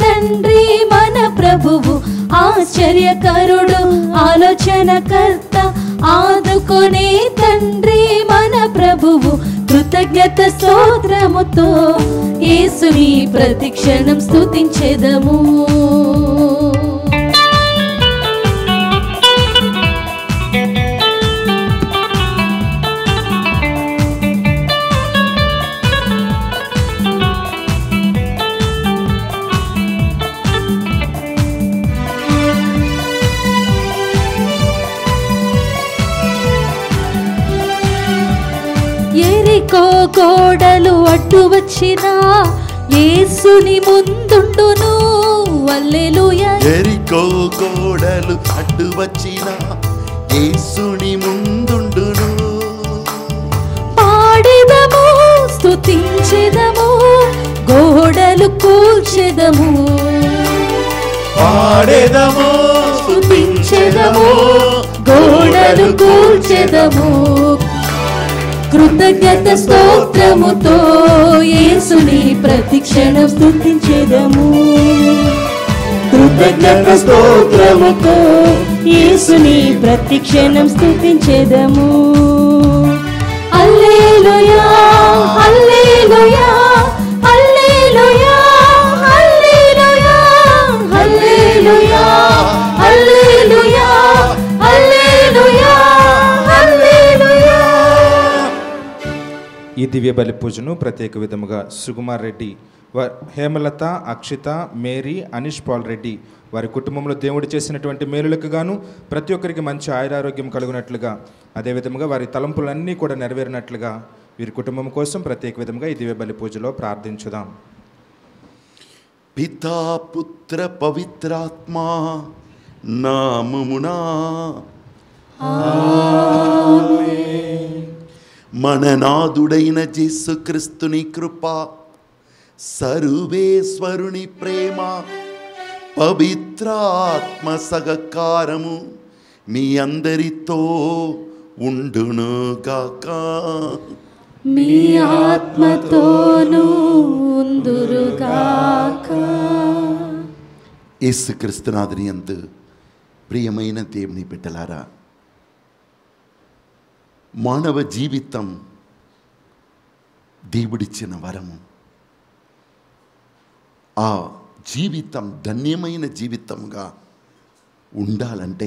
తండ్రి మన ప్రభువు ఆశ్చర్యకరుడు ఆలోచనకర్త ఆదుకునే తండ్రి మన ప్రభువు కృతజ్ఞత స్తోత్రముతో యేసుని ప్రతిక్షణం స్తుతించెదము ఎరికో గోడలు అడ్డు వచ్చిన యేసుని ముందుండును వల్లెలుయ ఎరికో గోడలు అడ్డు వచ్చిన యేసుని ముందుండును పాడెదము స్తుతించెదము గోడలు కూల్చెదము పాడెదము స్తుతించెదము గోడలు కూల్చెదము కృతజ్ఞత స్తోత్రముతో యేసుని ప్రతిక్షణం స్తుతించెదము కృతజ్ఞత స్తోత్రముతో యేసుని ప్రతిక్షణం స్తుతించెదము హల్లెలూయా hallelujah hallelujah hallelujah hallelujah hallelujah hallelujah హల్లెలూయా ఈ దివ్య బలి పూజను ప్రత్యేక విధముగా సుకుమార్ రెడ్డి వ హేమలత అక్షిత మేరీ అనీష్ పాల్ రెడ్డి వారి కుటుంబంలో దేవుడు చేసినటువంటి మేలులకు గాను ప్రతి ఒక్కరికి మంచి ఆయురారోగ్యం కలుగునట్లుగా అదేవిధముగా వారి తలంపులన్నీ కూడా నెరవేరినట్లుగా వీరి కుటుంబం కోసం ప్రత్యేక విధంగా ఈ దివ్య బలి పూజలో ప్రార్థించుదాం పితా పుత్ర పవిత్రాత్మా నామమునా మన నాదుడైన యేసుక్రీస్తుని కృప సర్వేశ్వరుని ప్రేమ పవిత్రాత్మ సహకారము మీ అందరితో ఉండునుగాక మీ ఆత్మతోనూ ఉందురుగాక యేసుక్రీస్తునాథుని అందు ప్రియమైన దేవుని బిడ్డలారా మానవ జీవితం దేవుడిచ్చిన వరము ఆ జీవితం ధన్యమైన జీవితంగా ఉండాలంటే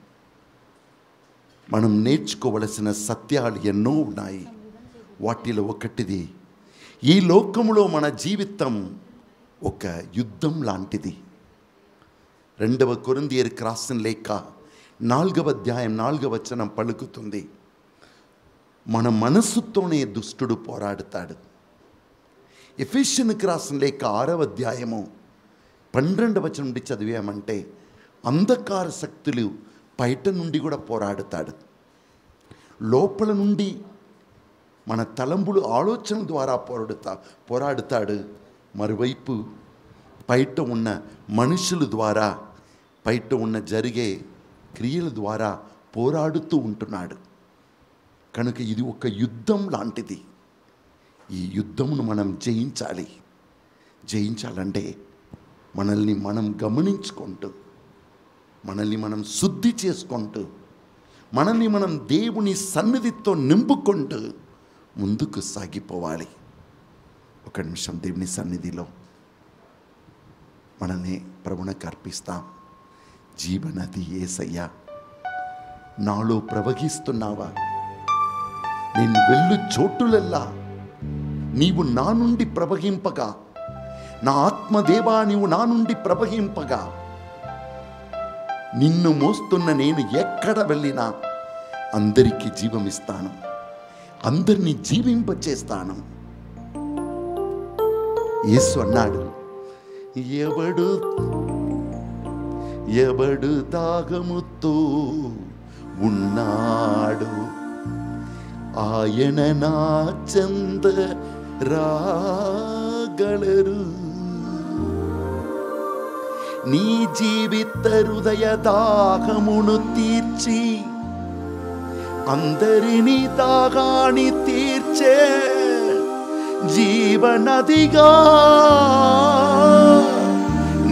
మనం నేర్చుకోవలసిన సత్యాలు ఎన్నో ఉన్నాయి వాటిలో ఒకటిది ఈ లోకంలో మన జీవితం ఒక యుద్ధం లాంటిది రెండవ కొరిందియర్కి రాసిన లేఖ నాలుగవ అధ్యాయం నాలుగవ వచనం పలుకుతుంది మన మనస్సుతోనే దుష్టుడు పోరాడుతాడు ఎఫిషియన్కి రాసిన లేఖ ఆరవ అధ్యాయము పన్నెండవ వచనం నుండి చదివామంటే అంధకార శక్తులు బయట నుండి కూడా పోరాడుతాడు లోపల నుండి మన తలంపులు ఆలోచన ద్వారా పోరాడుతా పోరాడుతాడు మరోవైపు బయట ఉన్న మనుషుల ద్వారా బయట ఉన్న జరిగే క్రియల ద్వారా పోరాడుతూ ఉంటున్నాడు కనుక ఇది ఒక యుద్ధం లాంటిది ఈ యుద్ధమును మనం జయించాలి జయించాలంటే మనల్ని మనం గమనించుకుంటూ మనల్ని మనం శుద్ధి చేసుకుంటూ మనల్ని మనం దేవుని సన్నిధితో నింపుకుంటూ ముందుకు సాగిపోవాలి ఒక నిమిషం దేవుని సన్నిధిలో మనల్ని ప్రభునకు అర్పిస్తాం జీవనది ఏసయ్యా నాలో ప్రవహిస్తున్నావా నేను వెళ్ళు చోటులల్లా నీవు నా నుండి ప్రవహింపగా నా ఆత్మదేవా నీవు నా నుండి ప్రవహింపగా నిన్ను మోస్తున్న నేను ఎక్కడ వెళ్ళినా అందరికీ జీవమిస్తాను అందరినీ జీవింపచేస్తాను యేసు అన్నాడు ఎవడు ఎవడు దాగముతో ఉన్నాడు ఆయన నా చంద రాగలరు నీ జీవిత హృదయ దాహమును తీర్చి అందరినీ దాగాని తీర్చే జీవనదిగా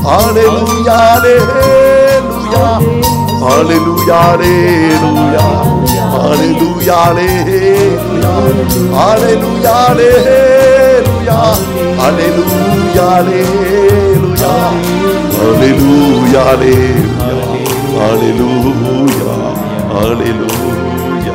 Hallelujah, hallelujah. Hallelujah, hallelujah. Hallelujah, hallelujah. Hallelujah, hallelujah. Hallelujah, hallelujah. Hallelujah, hallelujah. Hallelujah,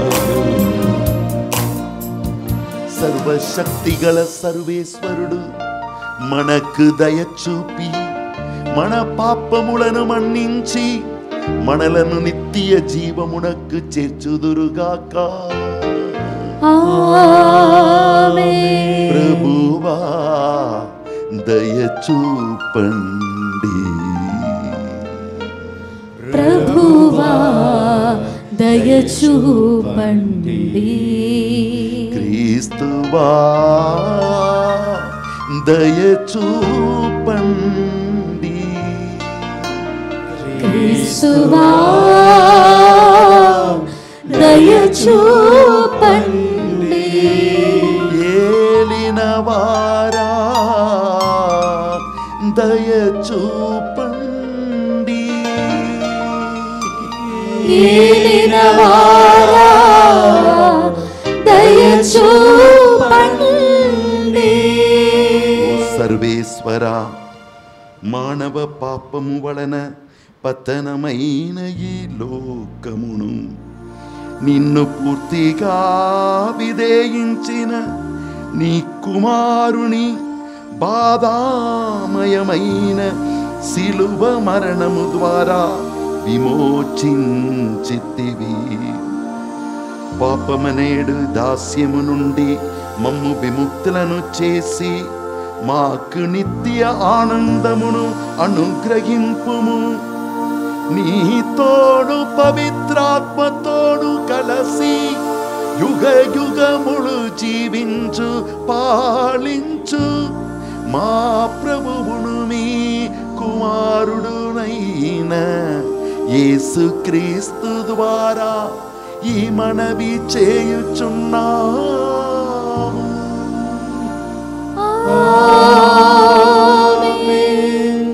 hallelujah. సర్వశక్తిగల సర్వేశ్వరుడు మనకు దయ చూపి మన పాపములను మన్నించి మనలను నిత్య జీవమునకు చేర్చుదురుగాక ఆమేన్ ప్రభువా దయ చూపండి ప్రభువా దయ చూపండి క్రీస్తువా దయ చూపండి క్రీస్తువా దయ చూపండి ఏలిన వారా దయ చూపండి ఏలిన వారా దయ చూపండి సర్వేశ్వర మానవ పాపము వలన పతనమైన ఈ లోకమును నిన్ను పూర్తిగా విధేయించిన నీ కుమారుని బాధామయమైన శిలువ మరణము ద్వారా విమోచించితివి పాపమనేడు దాస్యము నుండి మమ్ము విముక్తులను చేసి మాకు నిత్య ఆనందమును అనుగ్రహింపుము నీ తోడు పవిత్రాత్మతోడు కలసి యుగ యుగములు జీవించు పాలించు మా ప్రభువును మీ కుమారుడునైన యేసుక్రీస్తు ద్వారా ఈ మనవి చేయుచున్నాము ఆమేన్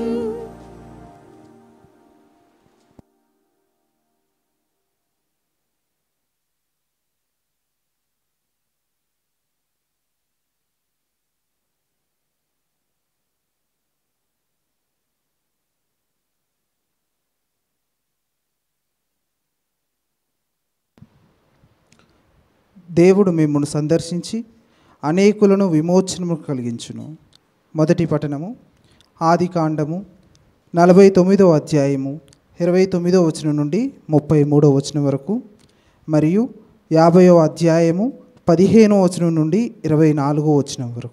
దేవుడు మిమ్మల్ని సందర్శించి అనేకులను విమోచనము కలిగించును మొదటి పట్టణము ఆది కాండము నలభై తొమ్మిదో అధ్యాయము ఇరవై తొమ్మిదో వచనం నుండి ముప్పై మూడో వచనం వరకు మరియు యాభైవ అధ్యాయము పదిహేనో వచనం నుండి ఇరవై నాలుగో వచనం వరకు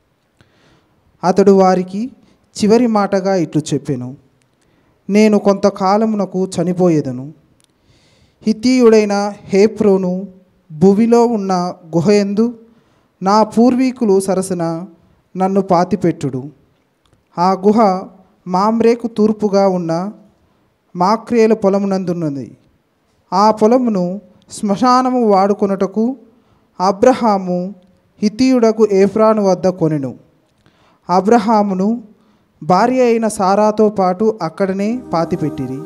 అతడు వారికి చివరి మాటగా ఇట్లు చెప్పెను నేను కొంతకాలమునకు చనిపోయేదను హిత్తీయుడైన హేప్రోను భువిలో ఉన్న గుహయందు నా పూర్వీకులు సరసన నన్ను పాతిపెట్టుడు ఆ గుహ మామ్రేకు తూర్పుగా ఉన్న మాక్రేల పొలమునందున్నది ఆ పొలమును శ్మశానము వాడుకొనుటకు అబ్రహాము హితీయుడకు ఏఫ్రాను వద్ద కొనెను అబ్రహామును భార్య అయిన సారాతో పాటు అక్కడనే పాతిపెట్టిరి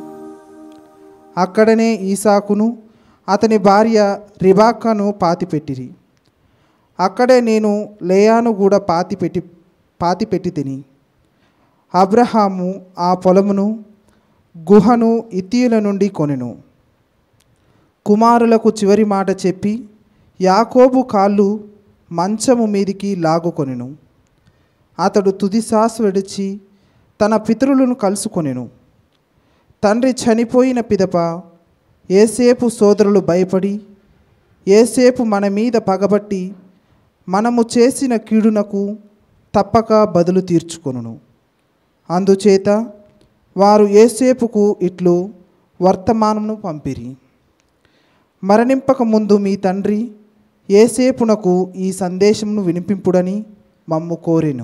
అక్కడనే ఈసాకును అతని భార్య రిబాక్కను పాతిపెట్టిరి అక్కడే నేను లేయాను కూడా పాతిపెట్టి పాతిపెట్టి తిని అబ్రహాము ఆ పొలమును గుహను ఇతీయుల నుండి కొనెను కుమారులకు చివరి మాట చెప్పి యాకోబు కాళ్ళు మంచము మీదికి లాగుకొనెను అతడు తుది శ్వాస విడిచి తన పితరులను కలుసుకొనెను తండ్రి చనిపోయిన పిదప ఏసేపు సోదరులు భయపడి ఏసేపు మన మీద పగబట్టి మనము చేసిన కీడునకు తప్పక బదులు తీర్చుకొనును అందుచేత వారు ఏసేపుకు ఇట్లు వర్తమానమును పంపిరి మరణింపక ముందు మీ తండ్రి ఏసేపునకు ఈ సందేశమును వినిపింపుడని మమ్ము కోరెను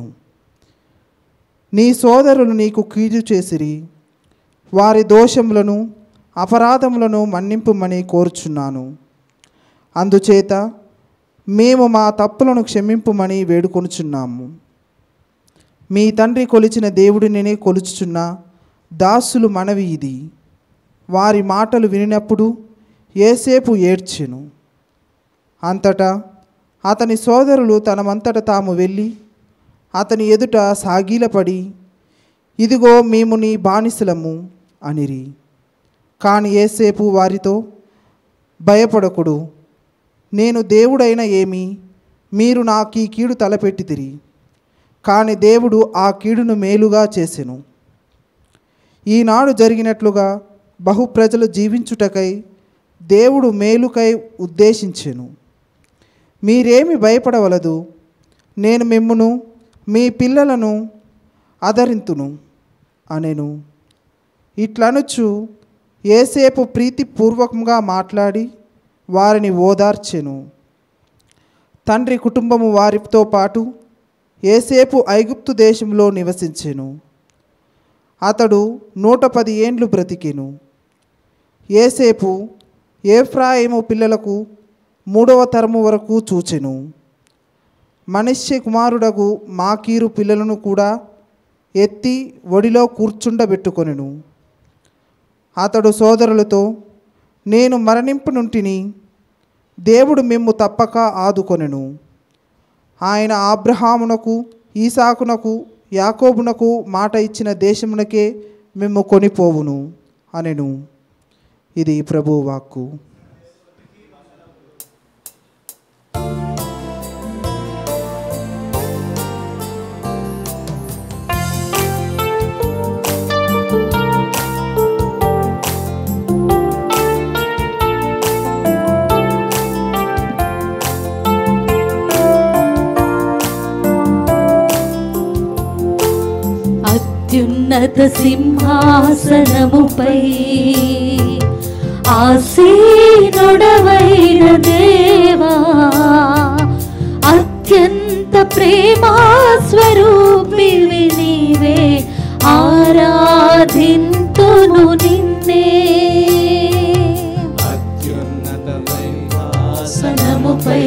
నీ సోదరులు నీకు కీడు చేసిరి వారి దోషములను అపరాధములను మన్నింపుమని కోరుచున్నాను అందుచేత మేము మా తప్పులను క్షమింపుమని వేడుకొనుచున్నాము మీ తండ్రి కొలిచిన దేవుడినే కొలుచుచున్న దాసులు మనవి ఇది వారి మాటలు వినినప్పుడు ఏసేపు ఏడ్చెను అంతటా అతని సోదరులు తనమంతట తాము వెళ్ళి అతని ఎదుట సాగిలపడి ఇదిగో మేము నీ బానిసలము అనిరి కాని ఏసేపు వారితో భయపడకుడు నేను దేవుడైన ఏమి మీరు నాకు ఈ కీడు తలపెట్టిదిరి కాని దేవుడు ఆ కీడును మేలుగా చేసెను ఈనాడు జరిగినట్లుగా బహు ప్రజలు జీవించుటకై దేవుడు మేలుకై ఉద్దేశించెను మీరేమి భయపడవలదు నేను మిమ్మును మీ పిల్లలను ఆదరింతును అనెను ఇట్లనుచు ఏసేపు ప్రీతిపూర్వకంగా మాట్లాడి వారిని ఓదార్చెను తండ్రి కుటుంబము వారితో పాటు ఏసేపు ఐగుప్తు దేశంలో నివసించెను అతడు నూట పది ఏండ్లు బ్రతికెను ఏసేపు ఏఫ్రాయిము పిల్లలకు మూడవ తరము వరకు చూచెను మనిషి కుమారుడగు మాకీరు పిల్లలను కూడా ఎత్తి ఒడిలో కూర్చుండబెట్టుకొనెను అతడు సోదరులతో నేను మరణింపునుంటిని దేవుడు మిమ్ము తప్పక ఆదుకొనెను ఆయన ఆబ్రహామునకు ఈసాకునకు యాకోబునకు మాట ఇచ్చిన దేశమునకే మిమ్ము కొనిపోవును అనెను ఇది ప్రభు వాక్కు అత్యున్నత సింహాసనముపై ఆసీనుడవైన దేవా అత్యంత ప్రేమా స్వరూపివి నీవే ఆరాధింతును నిన్నే ఆసనముపై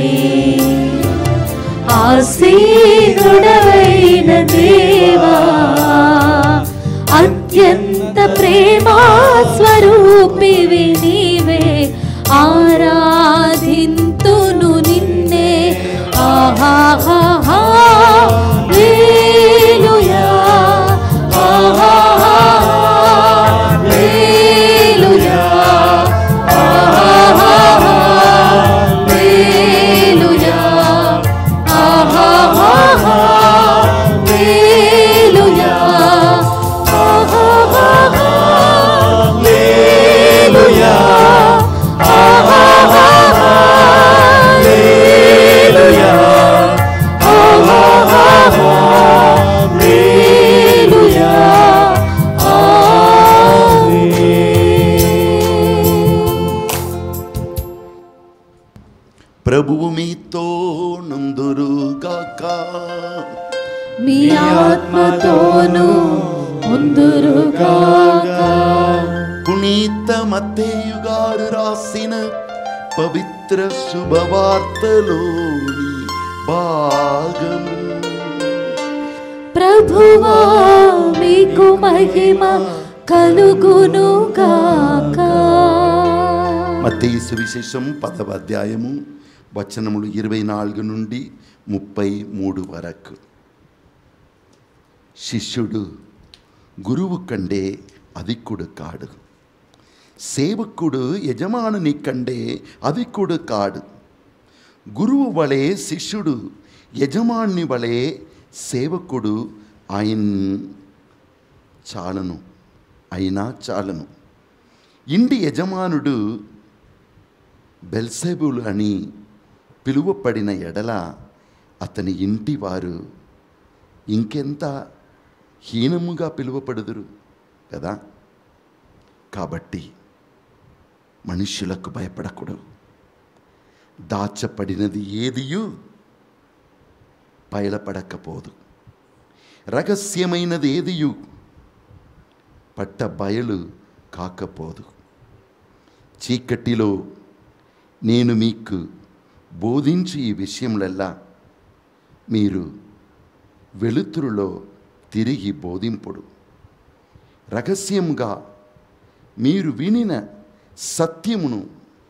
ఆసీనుడవైన దేవా అత్యంత ప్రేమా స్వరూపివి నీవే ఆరాధింతును నిన్నే ఆహాహా లేలుయా ఆహాహా లేలుయా ఆహాహా లేలుయా ఆహాహా లేలుయా ఆహాహా లేలుయా ఆహాహా లేలుయా ఆహాహా లేలుయా ఆమేన్ ప్రభువు మీతో నందురుగాక మీ ఆత్మతోను ముందురుగాక పునీత మత్తేయు గారు రాసిన పవిత్ర శుభవార్తలోని భాగం ప్రభువా మీకు మహిమ కలుగునుగాక మత్తయి సువిశేషం పదవ అధ్యాయము వచనములు ఇరవై నాలుగు నుండి ముప్పై మూడు వరకు శిష్యుడు గురువు కంటే అధికుడు కాడు సేవకుడు యజమానుని కంటే అధికుడు కాడు గురువు వలె శిష్యుడు యజమాని వలె సేవకుడు ఆయన చాలను అయినా చాలను ఇంటి యజమానుడు బెల్సెబుల్ అని పిలువపడిన ఎడల అతని ఇంటి వారు ఇంకెంత హీనముగా పిలువపడుదురు కదా కాబట్టి మనుష్యులకు భయపడకూడదు దాచపడినది ఏదియు బయలపడకపోదు రహస్యమైనది ఏదియు పట్ట బయలు కాకపోదు చీకటిలో నేను మీకు బోధించి ఈ విషయములల్లా మీరు వెలుతురులో తిరిగి బోధింపుడు రహస్యముగా మీరు వినిన సత్యమును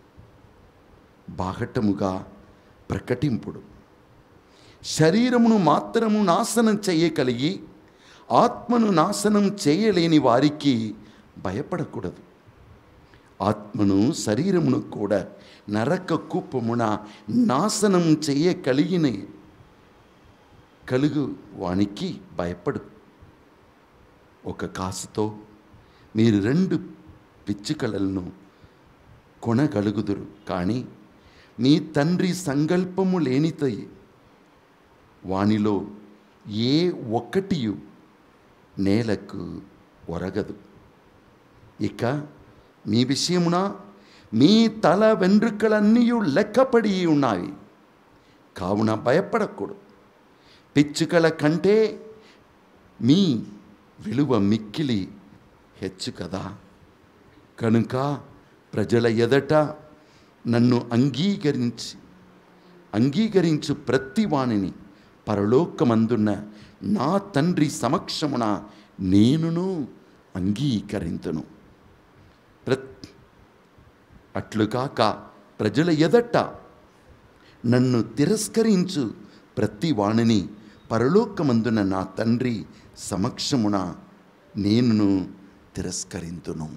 బాహటముగా ప్రకటింపుడు శరీరమును మాత్రము నాశనం చేయగలిగి ఆత్మను నాశనం చేయలేని వారికి భయపడకూడదు ఆత్మను శరీరమును కూడా నరక కూపమున నాశనం చేయగలిగిన కలుగు వానికి భయపడు ఒక కాసుతో మీరు రెండు పిచ్చుకలను కొనగలుగుదురు కానీ మీ తండ్రి సంకల్పము లేనితై వానిలో ఏ ఒక్కటియు నేలకు ఒరగదు ఇక మీ విషయమున మీ తల వెంట్రుకలన్నీ లెక్కపడి ఉన్నాయి కావున భయపడకూడదు పిచ్చుకల కంటే మీ విలువ మిక్కిలి హెచ్చు కదా కనుక ప్రజల ఎదట నన్ను అంగీకరించి అంగీకరించు ప్రతి వాణిని పరలోకమందున్న నా తండ్రి సమక్షమున నేనును అంగీకరింతును ప్రత్ అట్లుకాక ప్రజల ఎదట నన్ను తిరస్కరించు ప్రతి వాణిని పరలోకమందున నా తండ్రి సమక్షమున నేనును తిరస్కరింతును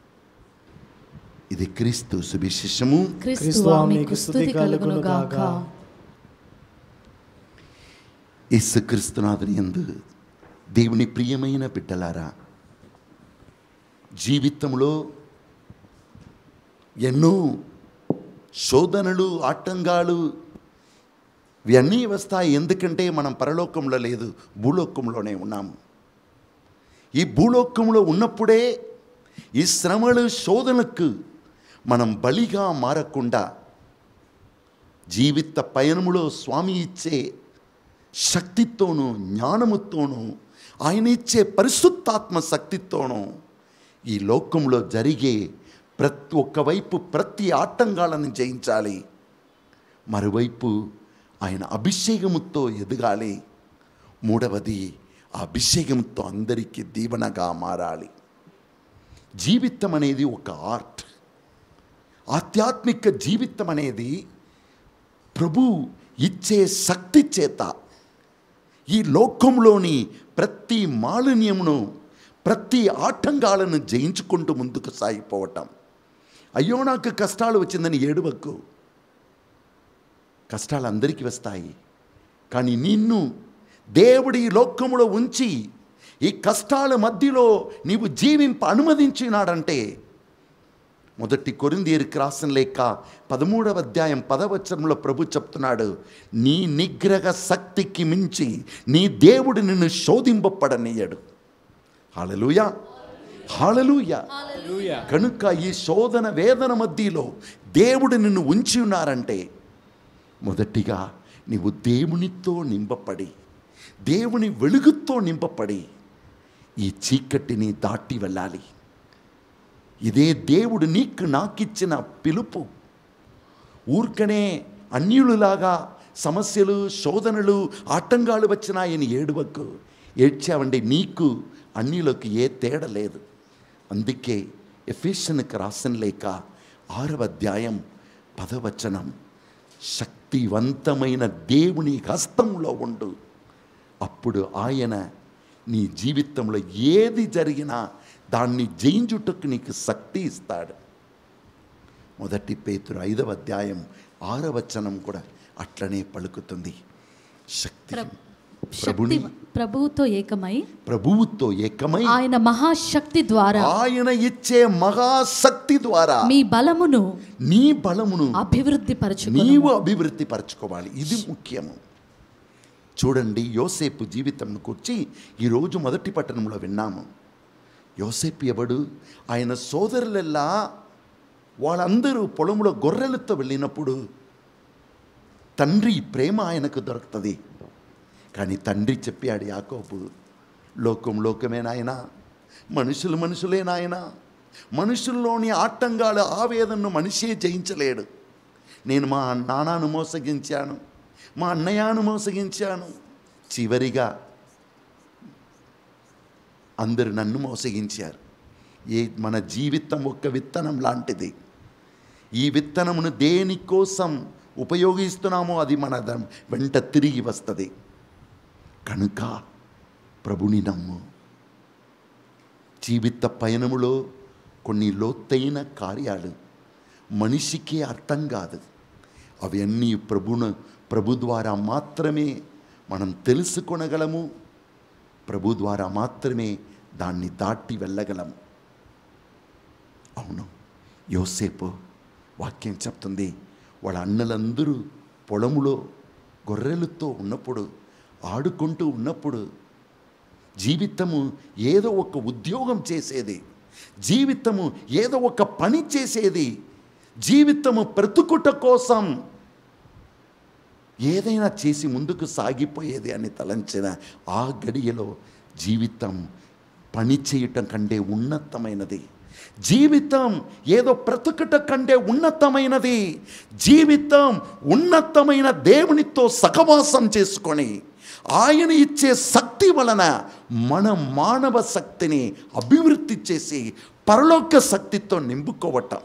ఇది క్రీస్తు సువిశేషము క్రీస్తువా మీకు స్తుతి కలుగును గాక యేసుక్రీస్తునాథుని యందు దేవుని ప్రియమైన బిడ్డలారా జీవితంలో ఎన్నో శోధనలు ఆటంకాలు ఇవన్నీ వస్తాయి ఎందుకంటే మనం పరలోకంలో లేదు భూలోకంలోనే ఉన్నాము ఈ భూలోకంలో ఉన్నప్పుడే ఈ శ్రమలు శోధనకు మనం బలిగా మారకుండా జీవిత పయనములో స్వామి ఇచ్చే శక్తితోనూ జ్ఞానముతోనూ ఆయన ఇచ్చే పరిశుద్ధాత్మ శక్తితోనూ ఈ లోకంలో జరిగే ప్రతి ఒక్కవైపు ప్రతి ఆటంకాలను జయించాలి మరోవైపు ఆయన అభిషేకముతో ఎదగాలి మూడవది ఆ అభిషేకంతో అందరికీ దీవెనగా మారాలి జీవితం అనేది ఒక ఆర్ట్ ఆధ్యాత్మిక జీవితం అనేది ప్రభు ఇచ్చే శక్తి చేత ఈ లోకంలోని ప్రతి మాలిన్యమును ప్రతి ఆటంకాలను జయించుకుంటూ ముందుకు సాగిపోవటం అయ్యో నాకు కష్టాలు వచ్చిందని ఏడువకు కష్టాలు అందరికీ వస్తాయి కానీ నిన్ను దేవుడి ఈ లోకములో ఉంచి ఈ కష్టాల మధ్యలో నీవు జీవింప అనుమతించినాడంటే మొదటి కొరిందీరికి రాసిన లేక పదమూడవ అధ్యాయం పదవచనంలో ప్రభు చెప్తున్నాడు నీ నిగ్రహ శక్తికి మించి నీ దేవుడు నిన్ను శోధింపబడనీయడు హాలలుయా హాలలుయా కనుక ఈ శోధన వేదన మధ్యలో దేవుడు నిన్ను ఉంచి ఉన్నారంటే మొదటిగా నీవు దేవునితో నింపపడి దేవుని వెలుగుతో నింపపడి ఈ చీకటిని దాటి వెళ్ళాలి ఇదే దేవుడు నీకు నాకిచ్చిన పిలుపు ఊరికనే అన్యులులాగా సమస్యలు శోధనలు ఆటంకాలు వచ్చినాయని ఏడువకు ఏడ్చావండి నీకు అన్యులకు ఏ తేడా లేదు అందుకే ఎఫిషన్కి రాసిన లేక ఆరవ అధ్యాయం పదవచనం శక్తివంతమైన దేవుని హస్తంలో ఉండు అప్పుడు ఆయన నీ జీవితంలో ఏది జరిగినా దాన్ని జయించుటకు నీకు శక్తి ఇస్తాడు మొదటి పేతురు ఐదవ అధ్యాయం ఆరవ వచనం కూడా అట్లనే పలుకుతుంది శక్తి ప్ర- ప్రభుని శక్తి ప్రభువుతో ఏకమై ప్రభువుతో ఏకమై ఆయన మహాశక్తి ద్వారా ఆయన ఇచ్చే మహాశక్తి ద్వారా మీ బలమును నీ బలమును అభివృద్ధి పరచుకును నీవు అభివృద్ధి పరచుకోవాలి ఇది ముఖ్యము చూడండి యోసేపు జీవితం కూర్చి ఈరోజు మొదటి పట్టణంలో విన్నాము యోసేపు ఎవడు ఆయన సోదరులెల్లా వాళ్ళందరూ పొలంలో గొర్రెలతో వెళ్ళినప్పుడు తండ్రి ప్రేమ ఆయనకు దొరుకుతుంది కానీ తండ్రి చెప్పాడు యాకోబు లోకం లోకమే నాయన మనుషులు మనుషులే నాయన మనుషుల్లోని ఆటంకాల ఆవేదనను మనిషే జయించలేడు నేను మా నాన్నను మోసగించాను మా అన్నయ్యను మోసగించాను చివరిగా అందరు నన్ను మోసగించారు ఏ మన జీవితం ఒక విత్తనం లాంటిది ఈ విత్తనమును దేనికోసం ఉపయోగిస్తున్నామో అది మన ద- వెంట తిరిగి వస్తుంది కనుక ప్రభుని నమ్ము జీవిత పయనములో కొన్ని లోతైన కార్యాలు మనిషికి అర్థం కాదు అవి అన్నీ ప్రభును ప్రభు ద్వారా మాత్రమే మనం తెలుసుకొనగలము ప్రభు ద్వారా మాత్రమే దాన్ని దాటి వెళ్ళగలము అవును యోసేపు వాక్యం చెప్తుంది వాళ్ళ అన్నలందరూ పొలములో గొర్రెలతో ఉన్నప్పుడు ఆడుకుంటూ ఉన్నప్పుడు జీవితము ఏదో ఒక ఉద్యోగం చేసేది జీవితము ఏదో ఒక పని చేసేది జీవితము బ్రతుకుట కోసం ఏదైనా చేసి ముందుకు సాగిపోయేది అని తలంచిన ఆ గడియలో జీవితం పని చేయటం కంటే ఉన్నతమైనది జీవితం ఏదో బ్రతుకుట కంటే ఉన్నతమైనది జీవితం ఉన్నతమైన దేవునితో సహవాసం చేసుకొని ఆయన ఇచ్చే శక్తి వలన మన మానవ శక్తిని అభివృద్ధి చేసి పరలోక శక్తితో నింపుకోవటం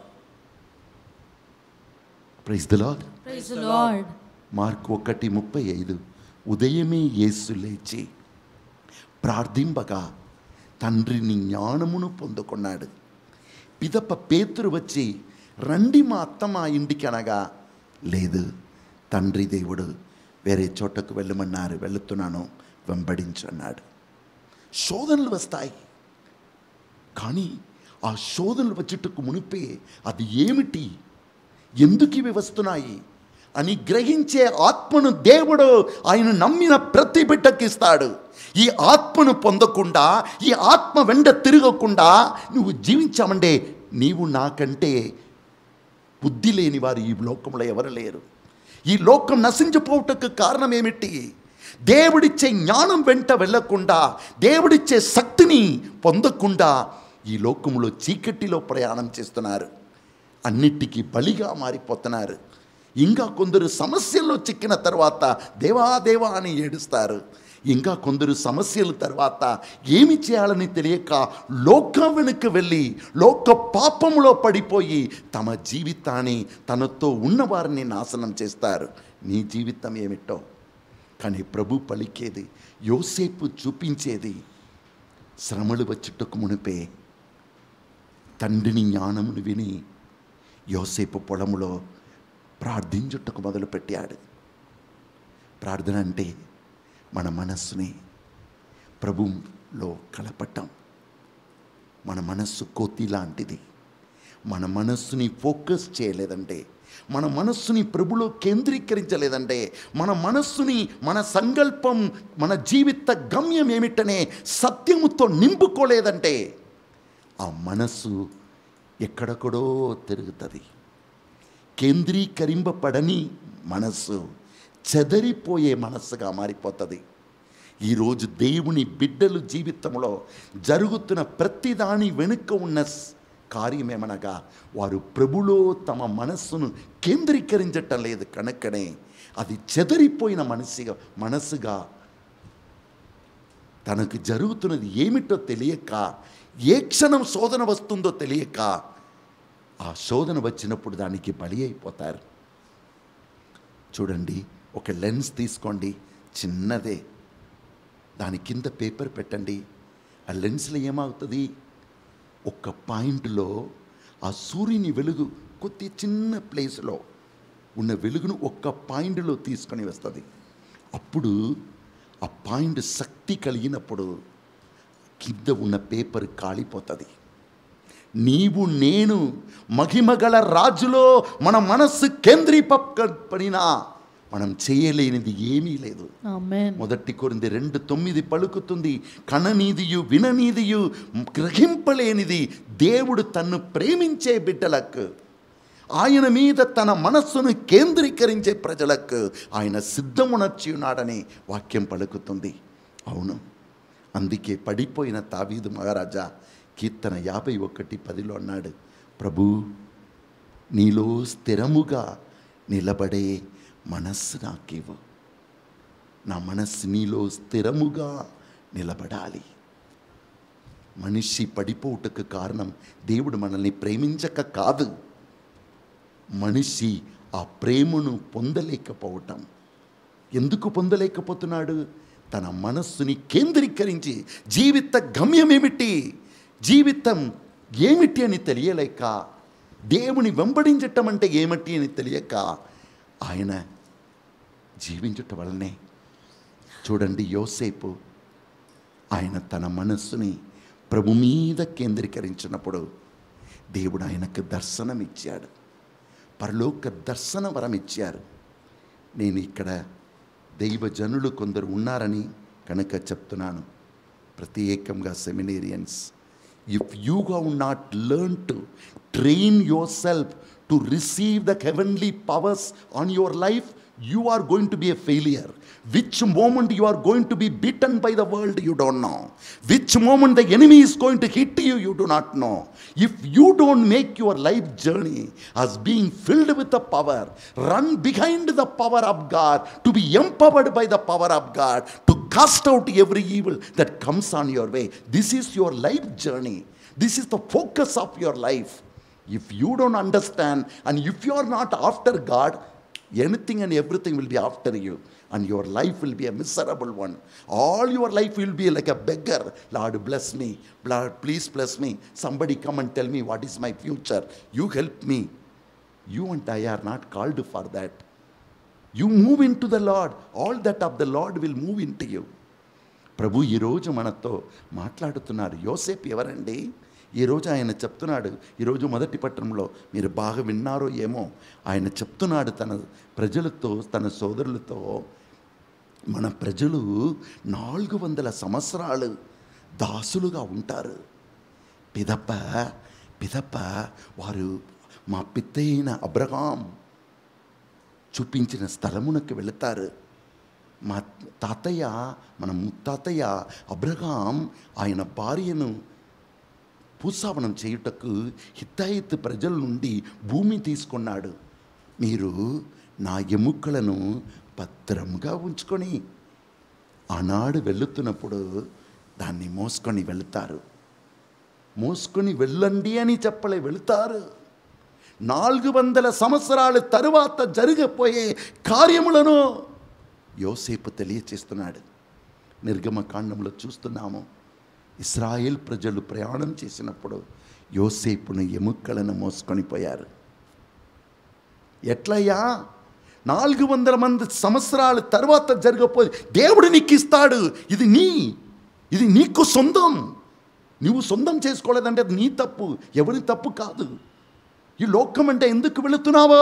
praise the Lord Praise the Lord. Mark ఒకటి ముప్పై ఐదు ఉదయమే యేసు లేచి ప్రార్థింపగా తండ్రిని జ్ఞానమును పొందుకున్నాడు పిదప పేతురు వచ్చి రండి మా అత్త మా ఇంటికి అనగా లేదు తండ్రి దేవుడు వేరే చోటకు వెళ్ళమన్నారు వెళుతున్నాను వెంబడించు అన్నాడు శోధనలు వస్తాయి కానీ ఆ శోధనలు వచ్చుటకు మునిపే అది ఏమిటి ఎందుకు ఇవి వస్తున్నాయి అని గ్రహించే ఆత్మను దేవుడు ఆయన నమ్మిన ప్రతి బిడ్డకి ఇస్తాడు ఈ ఆత్మను పొందకుండా ఈ ఆత్మ వెంట తిరగకుండా నువ్వు జీవించామంటే నీవు నాకంటే బుద్ధి లేని వారు ఈ లోకంలో ఎవరు లేరు ఈ లోకం నశించిపోవటకు కారణం ఏమిటి దేవుడిచ్చే జ్ఞానం వెంట వెళ్ళకుండా దేవుడిచ్చే శక్తిని పొందకుండా ఈ లోకంలో చీకటిలో ప్రయాణం చేస్తున్నారు అన్నిటికీ బలిగా మారిపోతున్నారు ఇంకా కొందరు సమస్యల్లో చిక్కిన తర్వాత దేవా దేవా అని ఏడుస్తారు ఇంకా కొందరు సమస్యల తర్వాత ఏమి చేయాలని తెలియక లోకం వెనుక వెళ్ళి లోక పాపంలో పడిపోయి తమ జీవితాన్ని తనతో ఉన్నవారిని నాశనం చేస్తారు నీ జీవితం ఏమిటో కానీ ప్రభు పలికేది యోసేపు చూపించేది శ్రమలు వచ్చుటకు మునిపే తండ్రిని జ్ఞానమును విని యోసేపు పొలములో ప్రార్థించుటకు మొదలుపెట్టాడు ప్రార్థన అంటే మన మనస్సుని ప్రభులో కలపటం మన మనస్సు కోతి లాంటిది మన మనస్సుని ఫోకస్ చేయలేదంటే మన మనస్సుని ప్రభులో కేంద్రీకరించలేదంటే మన మనస్సుని మన సంకల్పం మన జీవిత గమ్యం ఏమిటనే సత్యముతో నింపుకోలేదంటే ఆ మనస్సు ఎక్కడెక్కడో తిరుగుతుంది కేంద్రీకరింపబడని మనస్సు చెదరిపోయే మనస్సుగా మారిపోతుంది ఈరోజు దేవుని బిడ్డలు జీవితంలో జరుగుతున్న ప్రతిదాని వెనుక ఉన్న స్- కార్యమేమనగా వారు ప్రభులో తమ మనస్సును కేంద్రీకరించటం లేదు కనుకనే అది చెదరిపోయిన మనసుగా మనసుగా తనకు జరుగుతున్నది ఏమిటో తెలియక ఏ క్షణం శోధన వస్తుందో తెలియక ఆ శోధన వచ్చినప్పుడు దానికి బలి అయిపోతారు చూడండి ఒక లెన్స్ తీసుకోండి చిన్నదే దాని కింద పేపర్ పెట్టండి ఆ లెన్స్లో ఏమవుతుంది ఒక పాయింట్లో ఆ సూర్యుని వెలుగు కొద్ది చిన్న ప్లేస్లో ఉన్న వెలుగును ఒక్క పాయింట్లో తీసుకొని వస్తుంది అప్పుడు ఆ పాయింట్ శక్తి కలిగినప్పుడు కింద ఉన్న పేపర్ కాలిపోతుంది నీవు నేను మహిమగల రాజులో మన మనస్సు కేంద్రీపడినా మనం చేయలేనిది ఏమీ లేదు Amen. మొదటి కొరింది రెండు తొమ్మిది పలుకుతుంది కననీదియు విననీదియు గ్రహింపలేనిది దేవుడు తన్ను ప్రేమించే బిడ్డలకు ఆయన మీద తన మనస్సును కేంద్రీకరించే ప్రజలకు ఆయన సిద్ధమునర్చి ఉన్నాడని వాక్యం పలుకుతుంది అవును అందుకే పడిపోయిన తావీదు మహారాజా కీర్తన యాభై ఒకటి పదిలో అన్నాడు ప్రభు నీలో స్థిరముగా నిలబడే మనస్సు నాకివ్వు నా మనస్సు నీలో స్థిరముగా నిలబడాలి మనిషి పడిపోవుటకు కారణం దేవుడు మనల్ని ప్రేమించక కాదు మనిషి ఆ ప్రేమను పొందలేకపోవటం ఎందుకు పొందలేకపోతున్నాడు తన మనస్సుని కేంద్రీకరించి జీవిత గమ్యం ఏమిటి జీవితం ఏమిటి అని తెలియలేక దేవుని వెంబడించటం అంటే ఏమిటి అని తెలియక ఆయన జీవించటం వల్లనే చూడండి యోసేపు ఆయన తన మనస్సుని ప్రభు మీద కేంద్రీకరించినప్పుడు దేవుడు ఆయనకు దర్శనం ఇచ్చాడు పరలోక దర్శన వరం ఇచ్చారు నేను ఇక్కడ దైవజనులు కొందరు ఉన్నారని కనుక చెప్తున్నాను ప్రత్యేకంగా seminarians if you have not learn to train yourself to receive the heavenly powers on your life you are going to be a failure. Which moment you are going to be beaten by the world, you don't know. Which moment the enemy is going to hit you, you do not know. If you don't make your life journey as being filled with the power, run behind the power of God, to be empowered by the power of God, to cast out every evil that comes on your way. This is your life journey. This is the focus of your life. If you don't understand and if you are not after God, anything and everything will be after you and your life will be a miserable one all your life will be like a beggar lord bless me lord please bless me somebody come and tell me what is my future you help me you and i are not called for that you move into the lord all that of the lord will move into you ప్రభు ఈరోజు మనతో మాట్లాడుతున్నారు యోసేపు ఎవరండి ఈరోజు ఆయన చెప్తున్నాడు ఈరోజు మొదటి పట్టణంలో మీరు బాగా విన్నారో ఏమో ఆయన చెప్తున్నాడు తన ప్రజలతో తన సోదరులతో మన ప్రజలు నాలుగు వందల సంవత్సరాలు దాసులుగా ఉంటారు పిదప్ప పిదప్ప వారు మా పిత్తైన అబ్రహాం చూపించిన స్థలమునకు వెళతారు మా తాతయ్య మన ముత్తాతయ్య అబ్రహాం ఆయన భార్యను భూసావనం చేయుటకు హిత్తాయిత్ ప్రజల నుండి భూమి తీసుకున్నాడు మీరు నా ఎముకలను భద్రంగా ఉంచుకొని ఆనాడు వెళుతున్నప్పుడు దాన్ని మోసుకొని వెళుతారు మోసుకొని వెళ్ళండి అని చెప్పలే వెళుతారు నాలుగు వందల సంవత్సరాల తరువాత జరగపోయే కార్యములను యోసేపు తెలియచేస్తున్నాడు నిర్గమకాండంలో చూస్తున్నాము ఇస్రాయేల్ ప్రజలు ప్రయాణం చేసినప్పుడు యోసేపును ఎముకలను మోసుకొని పోయారు ఎట్లయ్యా నాలుగు వందల మంది సంవత్సరాల తర్వాత జరగపోయి దేవుడు నీకు ఇస్తాడు ఇది నీ ఇది నీకు సొంతం నువ్వు సొంతం చేసుకోలేదంటే అది నీ తప్పు ఎవరి తప్పు కాదు ఈ లోకం అంటే ఎందుకు వెళుతున్నావో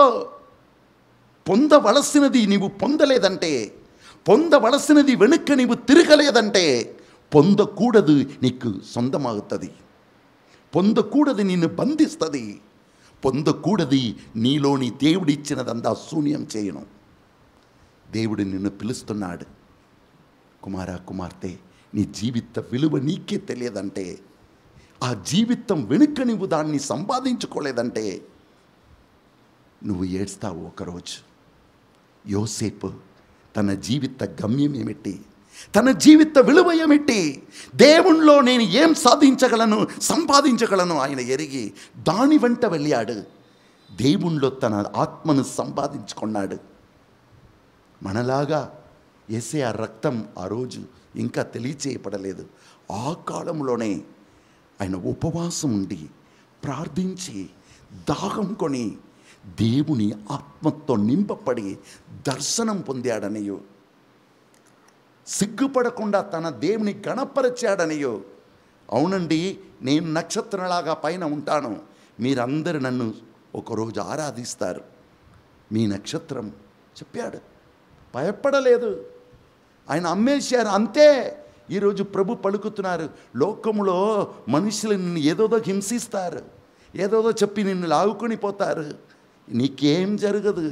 పొందవలసినది నీవు పొందలేదంటే పొందవలసినది వెనుక నీవు తిరగలేదంటే పొందకూడదు నీకు సొంతమవుతుంది పొందకూడదు నిన్ను బంధిస్తుంది పొందకూడది నీలోని దేవుడిచ్చినదంతా శూన్యం చేయను దేవుడు నిన్ను పిలుస్తున్నాడు కుమారా కుమార్తె నీ జీవిత విలువ నీకే తెలియదంటే ఆ జీవితం వెనుక నువ్వు దాన్ని సంపాదించుకోలేదంటే నువ్వు ఏడ్స్తావు ఒకరోజు యోసేపు తన జీవిత గమ్యం ఏమిటి తన జీవిత విలువ ఏమిటి దేవుణ్ణిలో నేను ఏం సాధించగలను సంపాదించగలను ఆయన ఎరిగి దాని వెంట వెళ్ళాడు దేవుణ్ణిలో తన ఆత్మను సంపాదించుకున్నాడు మనలాగా వేసే ఆ రక్తం ఆ రోజు ఇంకా తెలియచేయబడలేదు ఆ కాలంలోనే ఆయన ఉపవాసం ఉండి ప్రార్థించి దాహం కొని దేవుని ఆత్మతో నింపబడి దర్శనం పొందాడనియో సిగ్గుపడకుండా తన దేవుని గణపరిచాడనియో అవునండి నేను నక్షత్రంలాగా పైన ఉంటాను మీరందరూ నన్ను ఒకరోజు ఆరాధిస్తారు మీ నక్షత్రం చెప్పాడు భయపడలేదు ఆయన అమ్మేశారు అంతే ఈరోజు ప్రభు పలుకుతున్నారు లోకములో మనుషులు నిన్ను ఏదోదో హింసిస్తారు ఏదోదో చెప్పి నిన్ను లాగుకొని పోతారు నీకేం జరగదు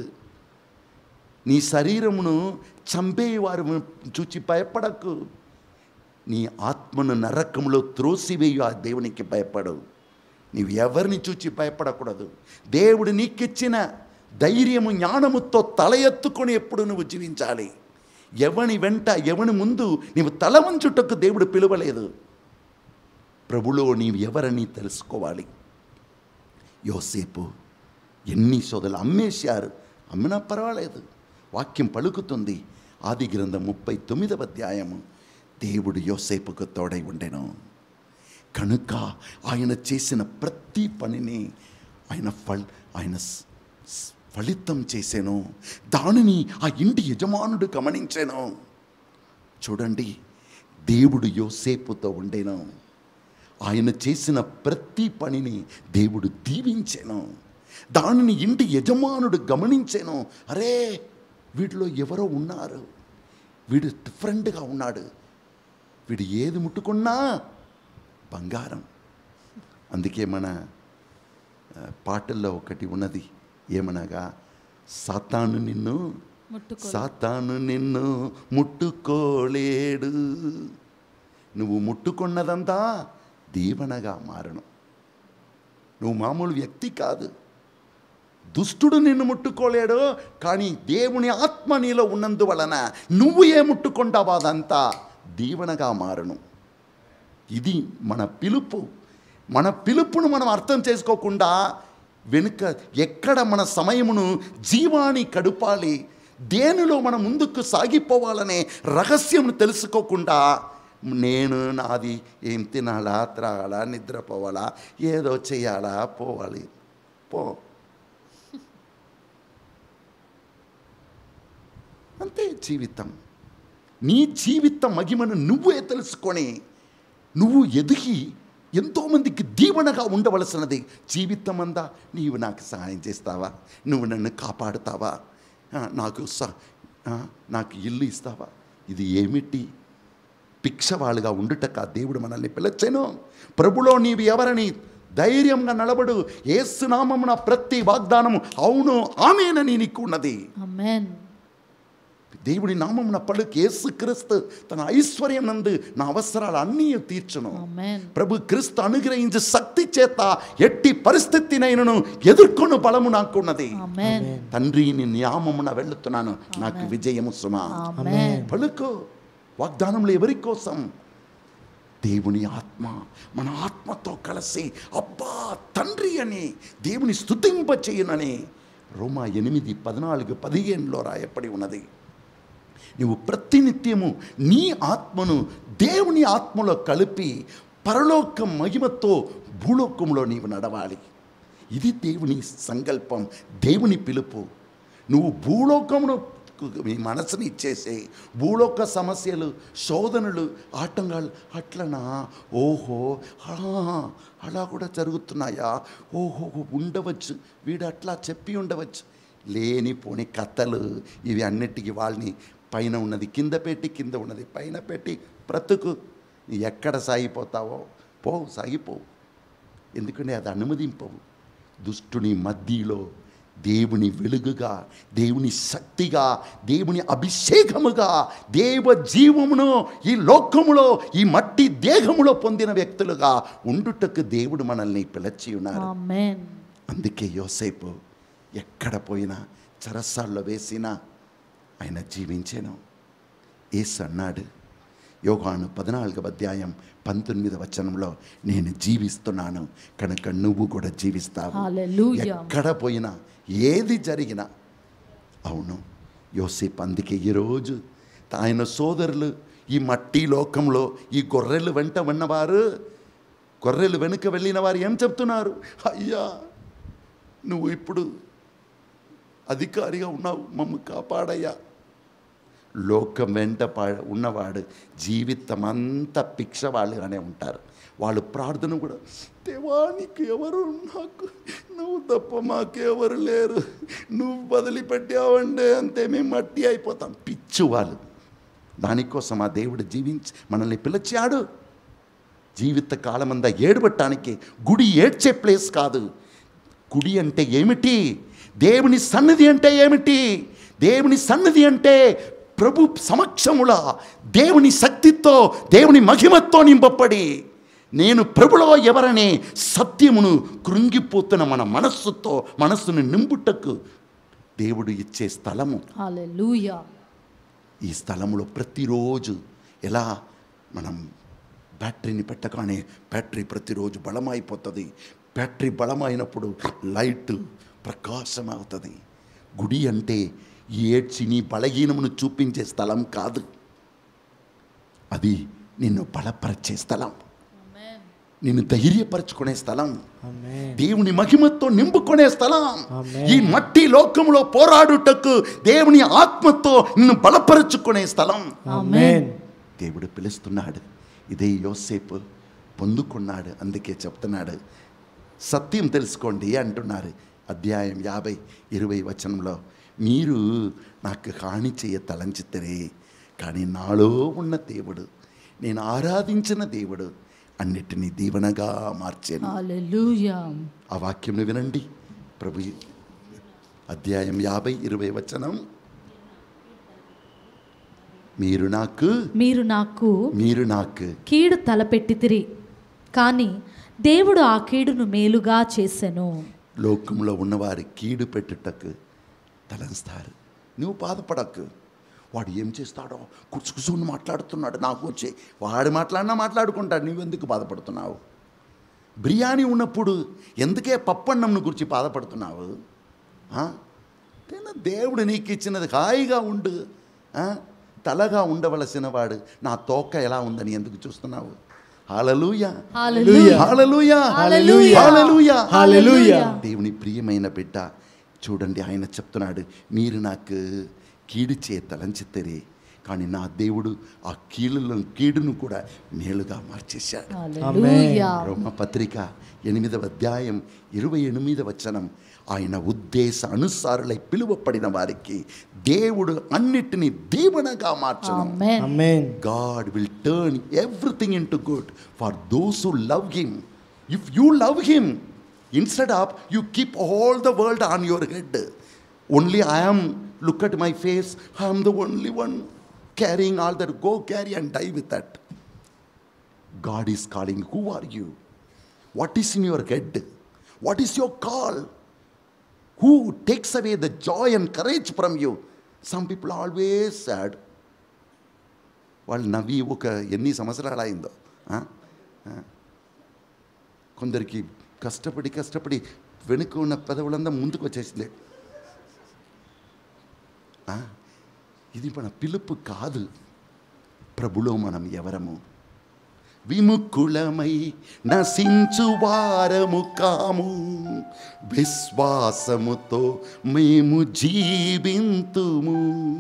నీ శరీరమును చంపేవారు చూచి భయపడకు నీ ఆత్మను నరకంలో త్రోసివేయు ఆ దేవునికి భయపడవు నీవు ఎవరిని చూచి భయపడకూడదు దేవుడు నీకిచ్చిన ధైర్యము జ్ఞానముతో తల ఎత్తుకొని ఎప్పుడు నువ్వు జీవించాలి ఎవని వెంట ఎవని ముందు నీవు తల వంచుటకు దేవుడు పిలువలేదు ప్రభులో నీవు ఎవరని తెలుసుకోవాలి యోసేపు ఎన్ని సోదరులు అమ్మేశారు అమ్మినా పర్వాలేదు వాక్యం పలుకుతుంది ఆది గ్రంథం ముప్పై తొమ్మిదవ అధ్యాయము దేవుడు యోసేపుకు తోడై ఉండెను కనుక ఆయన చేసిన ప్రతి పనిని ఆయన ఫల్ ఆయన స్- స్- ఫలితం చేశాను దానిని ఆ ఇంటి యజమానుడు గమనించాను చూడండి దేవుడు యోసేపుతో ఉండేను ఆయన చేసిన ప్రతి పనిని దేవుడు దీవించాను దానిని ఇంటి యజమానుడు గమనించాను అరే వీటిలో ఎవరో ఉన్నారు వీడు డిఫరెంట్గా ఉన్నాడు వీడు ఏది ముట్టుకున్నా బంగారం అందుకే మన ఆ, పాటల్లో ఒకటి ఉన్నది ఏమనగా సాతాను నిన్ను ముట్టుకో సాతాను నిన్ను ముట్టుకోలేడు నువ్వు ముట్టుకున్నదంతా దీవెనగా మారను నువ్వు మామూలు వ్యక్తి కాదు దుష్టుడు నిన్ను ముట్టుకోలేడు కానీ దేవుని ఆత్మ నీలో ఉన్నందువలన నువ్వు ఏ ముట్టుకుంటావో అదంతా దీవెనగా మారను ఇది మన పిలుపు మన పిలుపును మనం అర్థం చేసుకోకుండా వెనుక ఎక్కడ మన సమయమును జీవాన్ని కడుపాలి దేనిలో మనం ముందుకు సాగిపోవాలనే రహస్యమును తెలుసుకోకుండా నేను నాది ఏం తినాలా త్రాగాలా నిద్రపోవాలా ఏదో చేయాలా పోవాలి పో అంతే జీవితం నీ జీవిత మహిమను నువ్వే తెలుసుకొని నువ్వు ఎదిగి ఎంతోమందికి దీవెనగా ఉండవలసినది జీవితం అందా నీవు నాకు సహాయం చేస్తావా నువ్వు నన్ను కాపాడుతావా ఆ, నాకు స ఆ, నాకు ఇల్లు ఇస్తావా ఇది ఏమిటి భిక్షవాళ్ళుగా ఉండుటక దేవుడు మనల్ని పిలచెను ప్రభులో నీవు ఎవరని ధైర్యంగా నలబడు ఏసునామమున ప్రతి వాగ్దానము అవును ఆమెనని నీకు ఉన్నది అమెన్ దేవుడి నామమున పలుకు యేసు క్రీస్తు తన ఐశ్వర్యం నందు నా అవసరాలు అన్నీ తీర్చును అమెన్ ప్రభు క్రీస్తు అనుగ్రహించి శక్తి చేత ఎట్టి పరిస్థితినైనను ఎదుర్కొను బలము నాకున్నది అమెన్ తండ్రి నీ నామమున వెళ్తున్నాను నాకు విజయము సుమా అమెన్ పలుకు వాగ్దానంలో ఎవరి కోసం దేవుని ఆత్మ మన ఆత్మతో కలిసి అబ్బా తండ్రి అని దేవుని స్తుతింప చేయనని రోమా ఎనిమిది పద్నాలుగు పదిహేనులో రాయపడి ఉన్నది నువ్వు ప్రతినిత్యము నీ ఆత్మను దేవుని ఆత్మలో కలిపి పరలోక మహిమతో భూలోకంలో నీవు నడవాలి ఇది దేవుని సంకల్పం దేవుని పిలుపు నువ్వు భూలోకమును మీ మనసుని ఇచ్చేసి భూలోక సమస్యలు శోధనలు ఆటంకాలు అట్లనా ఓహో ఆ, అలా కూడా జరుగుతున్నాయా ఓహో ఉండవచ్చు వీడు అట్లా చెప్పి ఉండవచ్చు లేనిపోని కథలు ఇవి అన్నిటికీ వాళ్ళని పైన ఉన్నది కింద పెట్టి కింద ఉన్నది పైన పెట్టి బ్రతుకు నీ ఎక్కడ సాగిపోతావో పో సాగిపోవు ఎందుకంటే అది అనుమతింపవు దుష్టుని మధ్యలో దేవుని వెలుగుగా దేవుని శక్తిగా దేవుని అభిషేకముగా దేవ జీవమును ఈ లోకములో ఈ మట్టి దేహములో పొందిన వ్యక్తులుగా ఉండుటకు దేవుడు మనల్ని పిలచి ఉన్నారు అమెన్ అందుకే యోసేపు ఎక్కడ పోయినా చరసాల్లో వేసినా ఆయన జీవించాను ఏసు అన్నాడు యోగాను పద్నాలుగవ అధ్యాయం పంతొమ్మిదవ వచనంలో నేను జీవిస్తున్నాను కనుక నువ్వు కూడా జీవిస్తావు హల్లెలూయా. ఎక్కడ పోయినా ఏది జరిగినా అవును యోసేపు అందుకే ఈరోజు ఆయన సోదరులు ఈ మట్టి లోకంలో ఈ గొర్రెలు వెంట ఉన్నవారు గొర్రెలు వెనుక వెళ్ళిన వారు ఏం చెప్తున్నారు అయ్యా నువ్వు ఇప్పుడు అధికారిగా ఉన్నావు మమ్మ కాపాడయ్యా లోకం వెంట పా ఉన్నవాడు జీవితం అంతా భిక్షవాళ్ళుగానే ఉంటారు వాళ్ళు ప్రార్థన కూడా దేవానికి ఎవరు నాకు నువ్వు తప్ప మాకెవరు లేరు నువ్వు వదిలిపెట్టావంటే అంతే మేము మట్టి అయిపోతాం పిచ్చు వాళ్ళు దానికోసం ఆ దేవుడు జీవించి మనల్ని పిలిచాడు జీవిత కాలమంతా ఏడబట్టడానికి గుడి ఏడ్చే ప్లేస్ కాదు గుడి అంటే ఏమిటి దేవుని సన్నిధి అంటే ఏమిటి దేవుని సన్నిధి అంటే ప్రభు సమక్షముల దేవుని శక్తితో దేవుని మహిమతో నింపబడి నేను ప్రభులో ఎవరనే సత్యమును కృంగిపోతున్న మన మనస్సుతో మనస్సును నింపుటకు దేవుడు ఇచ్చే స్థలము హల్లెలూయా ఈ స్థలంలో ప్రతిరోజు ఎలా మనం బ్యాటరీని పెట్టగానే బ్యాటరీ ప్రతిరోజు బలమైపోతుంది బ్యాటరీ బలమైనప్పుడు లైట్ ప్రకాశం అవుతుంది గుడి అంటే ఏడ్చి నీ బలహీనమును చూపించే స్థలం కాదు అది నిన్ను బలపరిచే స్థలం నిన్ను ధైర్యపరచుకునే స్థలం దేవుని మహిమతో నింపుకునే స్థలం ఈ మట్టి లోకంలో పోరాడుటకు దేవుని ఆత్మతో నిన్ను బలపరుచుకునే స్థలం ఆమేన్ దేవుడు పిలుస్తున్నాడు ఇదే యోసేపు పొందుకున్నాడు అందుకే చెప్తున్నాడు సత్యం తెలుసుకోండి అంటున్నారు అధ్యాయం యాభై ఇరవై వచనంలో మీరు నాకు హాని చేయ తలంచితరే కానీ నాలో ఉన్న దేవుడు నేను ఆరాధించిన దేవుడు అన్నిటినీ దీవెనగా మార్చాను హల్లెలూయా ఆ వాక్యంను వినండి ప్రభు అధ్యాయం యాభై ఇరవై వచనం మీరు నాకు మీరు నాకు మీరు నాకు కీడు తలపెట్టితిరి కానీ దేవుడు ఆ కీడును మేలుగా చేసెను లోకంలో ఉన్నవారి కీడు పెట్టుటకు తలంస్తారు నువ్వు బాధపడకు వాడు ఏం చేస్తాడో కుసుకుసుని మాట్లాడుతున్నాడు నాకు వచ్చి వాడు మాట్లాడినా మాట్లాడుకుంటాడు నువ్వెందుకు బాధపడుతున్నావు బిర్యానీ ఉన్నప్పుడు ఎందుకే పప్పన్నంను గురించి బాధపడుతున్నావు ఆ? తిన దేవుడు నీకు ఇచ్చినది హాయిగా ఉండు ఆ? తలగా ఉండవలసిన వాడు నా తోక ఎలా ఉందని ఎందుకు చూస్తున్నావు hallelujah hallelujah hallelujah hallelujah. Hallelujah hallelujah. దేవుని ప్రియమైన బిడ్డ చూడండి ఆయన చెప్తున్నాడు మీరు నాకు కీడు చే తలంచిద్దరే కానీ నా దేవుడు ఆ కీడులను కీడును కూడా మేలుగా మార్చేశాడు హల్లెలూయా రోమ పత్రిక ఎనిమిదవ అధ్యాయం ఇరవై ఎనిమిదవ వచనం ఆయన ఉద్దేశ అనుసారులై పిలువపడిన వారికి దేవుడు అన్నిటినీ దీవెనగా మార్చడం ఆమేన్ Amen. God will turn everything into good for those who love Him. If you love Him, instead of you keep all the world on your head, only I am, look at my face, I am the only one carrying all that. Go carry and die with that. God is calling, Who are you? What is in your head? What is your call? Who takes away the joy and courage from you? Some people are always sad. వాళ్ళు నవ్వి ఒక ఎన్ని సంవత్సరాలు అయిందో ఆ? ఆ. కొందరికి కష్టపడి కష్టపడి వెనుక ఉన్న పెదవులంతా ముందుకు వచ్చేసింది ఆ? ఇది మన పిలుపు కాదు ప్రభులో మనం ఎవరము విముక్కులమై నశించు వారము కాము విశ్వాసముతో మేము జీవింతుము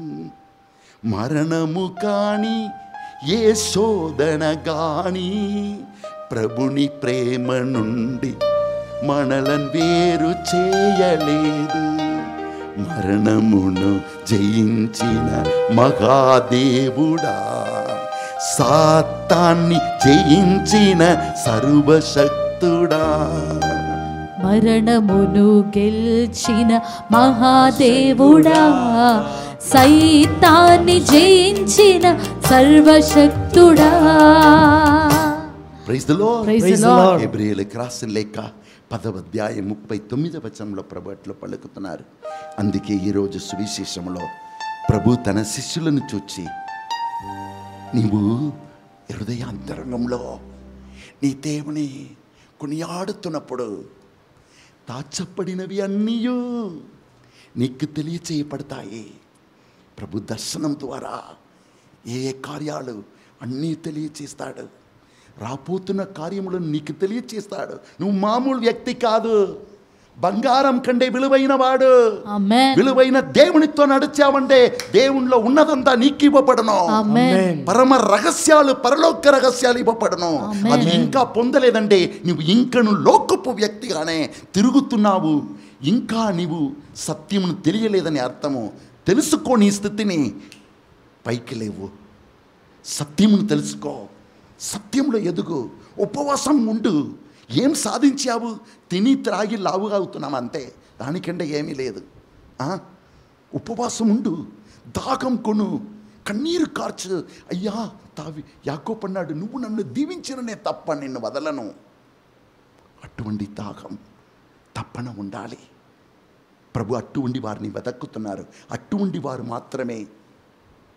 మరణము కాని ఏ శోధన గాని ప్రభుని ప్రేమ నుండి మనలను వేరు చేయలేదు మరణమును జయించిన మహాదేవుడా సాతాన్ని జయించిన సర్వశక్తుడా మరణమును గెల్చిన మహాదేవుడా సైతాన్ని జయించిన సర్వశక్తుడా praise the Lord Praise the Lord. ఎబ్రియలకు రాసిన లేక పదవ అధ్యాయం ముప్పై తొమ్మిదవ వచనంలో ప్రభు అట్లా పలుకుతున్నారు అందుకే ఈరోజు సువిశేషంలో ప్రభు తన శిష్యులను చూచి నీవు హృదయాంతరంగంలో నీ దేవుని కొనియాడుతున్నప్పుడు దాచపడినవి అన్నీయు నీకు తెలియచేయబడతాయి ప్రభు దర్శనం ద్వారా ఏ ఏ కార్యాలు అన్నీ తెలియచేస్తాడు రాపోతున్న కార్యములను నీకు తెలియచేస్తాడు నువ్వు మామూలు వ్యక్తి కాదు బంగారం కంటే విలువైన వాడు ఆమేన్ విలువైన దేవునితో నడిచావంటే దేవునిలో ఉన్నదంతా నీకు ఇవ్వబడను ఆమేన్ పరమ రహస్యాలు పరలోక రహస్యాలు ఇవ్వబడను ఆమేన్. అది ఇంకా పొందలేదంటే నువ్వు ఇంకను లోకపు వ్యక్తిగానే తిరుగుతున్నావు ఇంకా నీవు సత్యమును తెలియలేదని అర్థము తెలుసుకో నీ స్థితిని పైకి లేవు సత్యమును తెలుసుకో సత్యంలో ఎదుగు ఉపవాసం ఉండు ఏం సాధించావు తిని త్రాగి లావుగా అవుతున్నాం అంతే దానికంటే ఏమీ లేదు ఆ? ఉపవాసం ఉండు దాహం కొను కన్నీరు కార్చు అయ్యా తావి యాకోపన్నాడు నువ్వు నన్ను దీవించిననే తప్ప నిన్ను వదలను అటువంటి దాహం తప్పన ఉండాలి ప్రభు అట్టు ఉండి వారిని వెతక్కుతున్నారు అట్టు ఉండి వారు మాత్రమే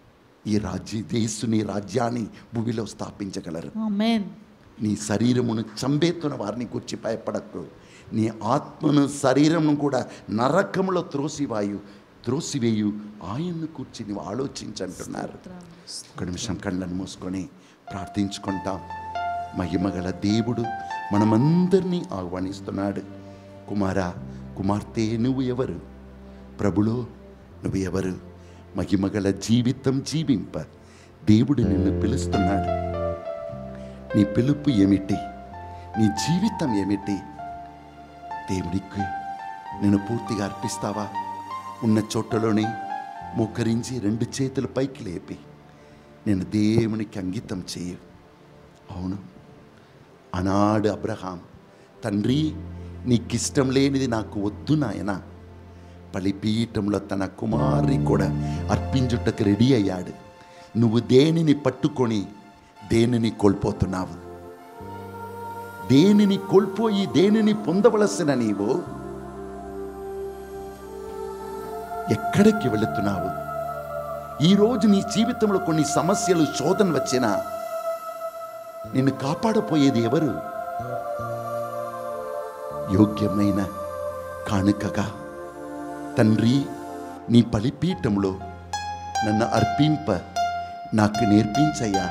ఈ రాజ్య దేశుని రాజ్యాన్ని భూమిలో స్థాపించగలరు ఆమెన్ నీ శరీరమును చంపేతున్న వారిని గుర్చి భయపడకు నీ ఆత్మను శరీరమును కూడా నరకములో త్రోసివాయు త్రోసివేయు ఆయన్ను కూర్చి నువ్వు ఆలోచించంటున్నారు ఒక నిమిషం కళ్ళను మూసుకొని ప్రార్థించుకుంటాం మహిమగల దేవుడు మనమందరినీ ఆహ్వానిస్తున్నాడు కుమారా కుమార్తె నువ్వు ఎవరు ప్రభులో నువ్వు ఎవరు మహిమగల జీవితం జీవింప దేవుడు నిన్ను పిలుస్తున్నాడు నీ పిలుపు ఏమిటి నీ జీవితం ఏమిటి దేవుడికి నేను పూర్తిగా అర్పిస్తావా ఉన్న చోటలోనే మోకరించి రెండు చేతులు పైకి లేపి నేను దేవునికి అంకితం చేయు అవును ఆనాడు అబ్రహాం తండ్రి నీకిష్టం లేనిది నాకు వద్దు నాయనా బలిపీఠంలో తన కుమారుని కూడా అర్పించుటకు రెడీ అయ్యాడు నువ్వు దేనిని పట్టుకొని దేనిని కోల్పోతున్నావు దేనిని కోల్పోయి దేనిని పొందవలసిన నీవు ఎక్కడికి వెళుతున్నావు ఈరోజు నీ జీవితంలో కొన్ని సమస్యలు శోధన వచ్చినా నిన్ను కాపాడపోయేది ఎవరు యోగ్యమైన కానుకగా తండ్రి నీ బలిపీఠంలో నన్ను అర్పింప నాకు నేర్పించయ్యా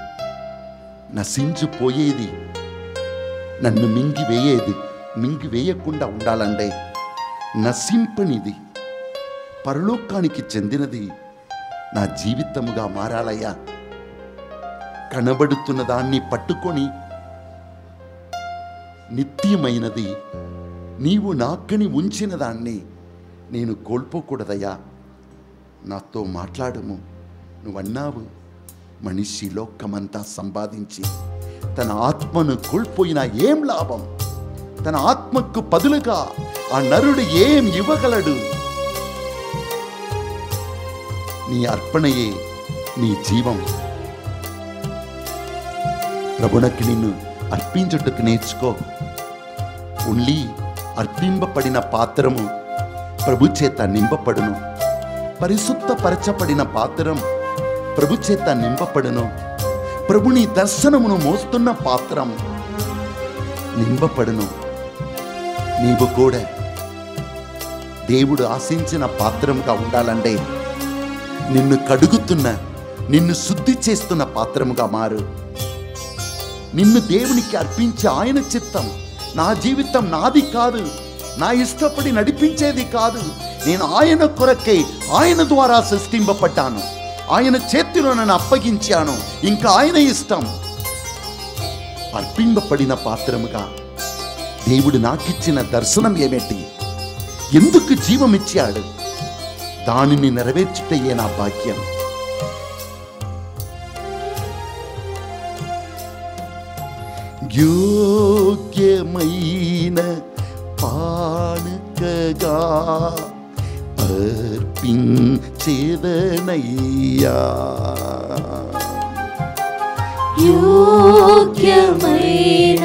నశించిపోయేది నన్ను మింగివేయేది మింగివేయకుండా ఉండాలంటే నశింపనిది పరలోకానికి చెందినది నా జీవితముగా మారాలయ్యా కనబడుతున్న దాన్ని పట్టుకొని నిత్యమైనది నీవు నాక్కని ఉంచిన దాన్ని నేను కోల్పోకూడదయ్యా నాతో మాట్లాడము నువ్వన్నావు మనిషి లోకమంతా సంపాదించి తన ఆత్మను కోల్పోయినా ఏం లాభం తన ఆత్మకు పదులుగా ఆ నరుడు ఏం ఇవ్వగలడు నీ అర్పణయే నీ జీవం ప్రభునకి నిన్ను అర్పించుటకు నేర్చుకో ఓన్లీ అర్పింపబడిన పాత్రము ప్రభు చేత నింపబడును పరిశుద్ధపరచబడిన పాత్రం ప్రభు చేత నింపబడును ప్రభుని దర్శనమును మోస్తున్న పాత్రం నింపబడును నీవు కూడా దేవుడు ఆశించిన పాత్రముగా ఉండాలంటే నిన్ను కడుగుతున్న నిన్ను శుద్ధి చేస్తున్న పాత్రముగా మారు నిన్ను దేవునికి అర్పించే ఆయన చిత్తం నా జీవితం నాది కాదు నా ఇష్టపడి నడిపించేది కాదు నేను ఆయన కొరకై ఆయన ద్వారా సృష్టింపబడ్డాను ఆయన చేతిలో నన్ను అప్పగించాను ఇంకా ఆయన ఇష్టం అర్పింపబడిన పాత్రముగా దేవుడు నాకిచ్చిన దర్శనం ఏమిటి ఎందుకు జీవమిచ్చాడు దానిని నెరవేర్చుటయే నా భాగ్యం యోగ్యమైన పానుకగా అర్పించేదనయ్యా యోగ్యమైన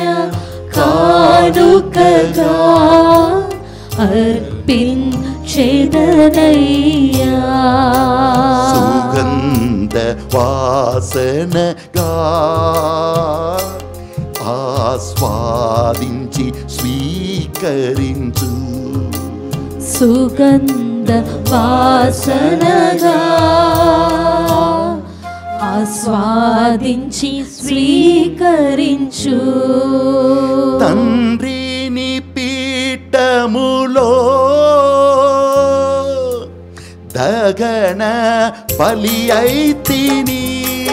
కానుకగా అర్పించేదనయ్యా సుగంధ వాసనగా ఆస్వాదించి స్వీకరించు సుగంధ వాసనగా ఆస్వాదించి స్వీకరించు తండ్రిని పీఠములో దగన బలి అయితిని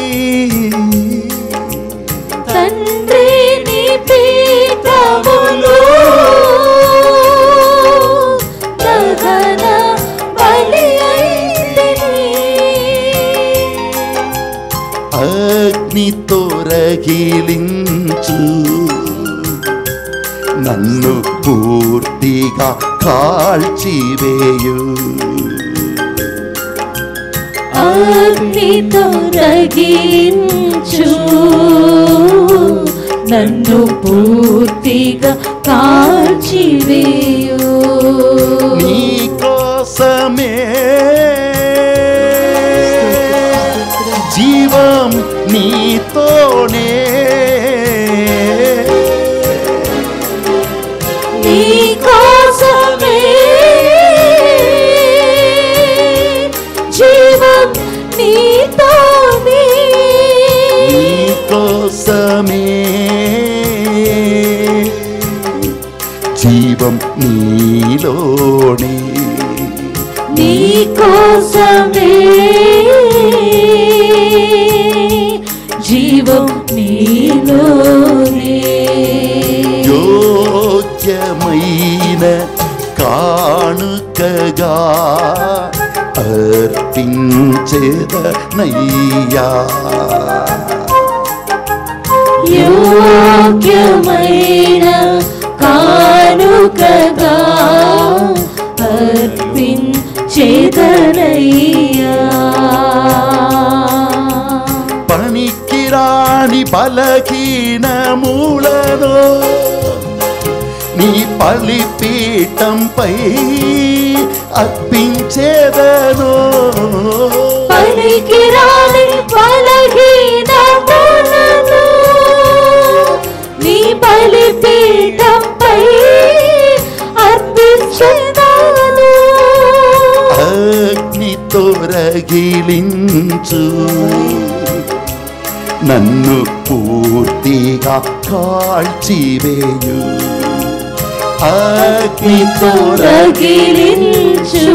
తండ్రిని పీఠములో దహన బలి అయితిని. అగ్నితో రగిలించు నన్ను పూర్తిగా కాల్చివేయు అగ్నితో రగించు నన్ను పూర్తిగా కాల్చివేయు నీ కోసమే నీతోనే నీ కోసమే జీవం నీతోనే నీకోసమే జీవం నీలోనే నీ కోసమే జీవం నీలోనే యోగ్యమైన కానుకగా అర్పించేదనయ్యా యోగ్యమైన కానుకగా అర్పించేదనయ్యా పనికిరాని బలహీన మూలలో నీ పలిపీఠంపై అర్పించేదను పలికిరాని బలహీనములను నీ బలిపీఠంపై అర్పించేదాను అగ్నితో రగిలించు నన్ను పూర్తిగా కాల్చివేయు అగ్నితో రగిలించు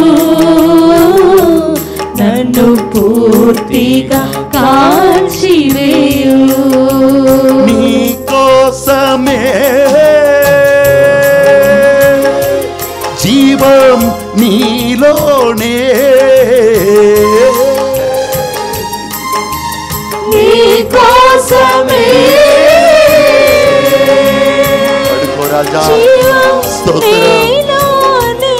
నన్ను పూర్తిగా కాల్చివేయు నీ కోసమే జీవం నీలోనే నీ కోసమే పడుకో రాజా జీవం స్తోత్రం నీలోనే.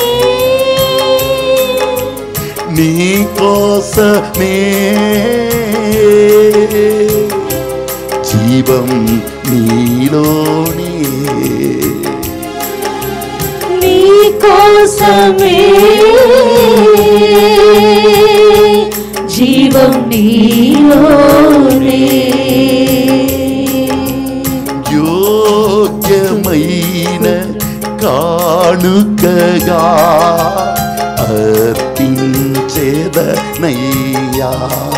నీ కోసమే జీవం నీలోనే నీ కోసమే జీవం నీలోనే యోగ్యమైన కానుకగా అర్పించేదనయ్యా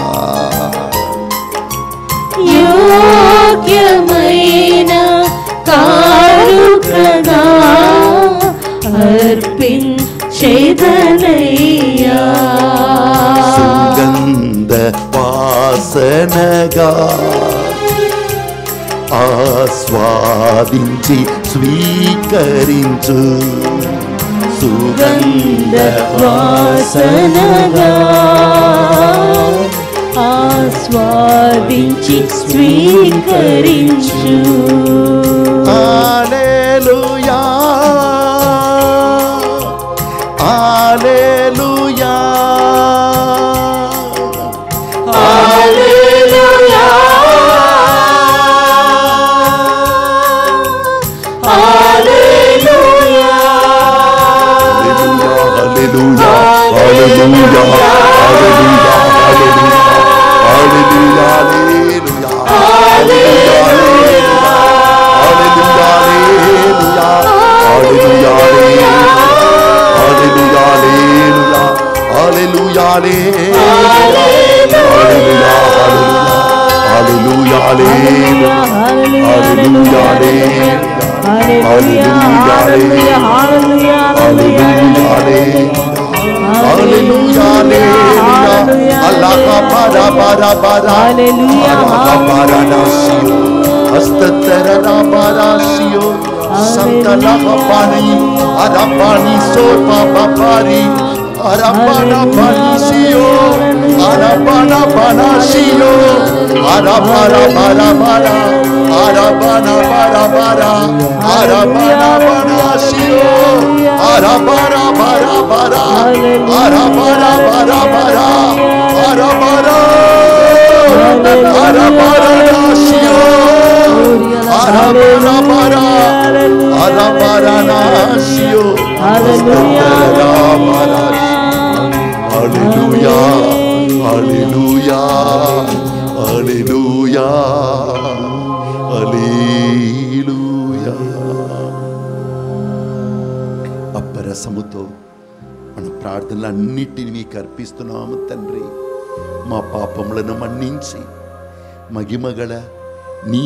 యోగ్యమైన కారుకగా అర్పించేదనయ్యా సుగంధ వాసనగా ఆస్వాదించి స్వీకరించు సుగంధ వాసనగా ఆస్వాదించి స్వీకరించు alleluia alleluia hallelujah hallelujah hallelujah hallelujah hallelujah hallelujah hallelujah hallelujah hallelujah hallelujah hallelujah hallelujah hallelujah hallelujah hallelujah Hallelujah, hallelujah, hallelujah. Hallelujah hallelujah అప్పరసముతో మన ప్రార్థనలన్నిటిని మీకు అర్పిస్తున్నాము తండ్రి మా పాపములను మన్నించి మగిమగల నీ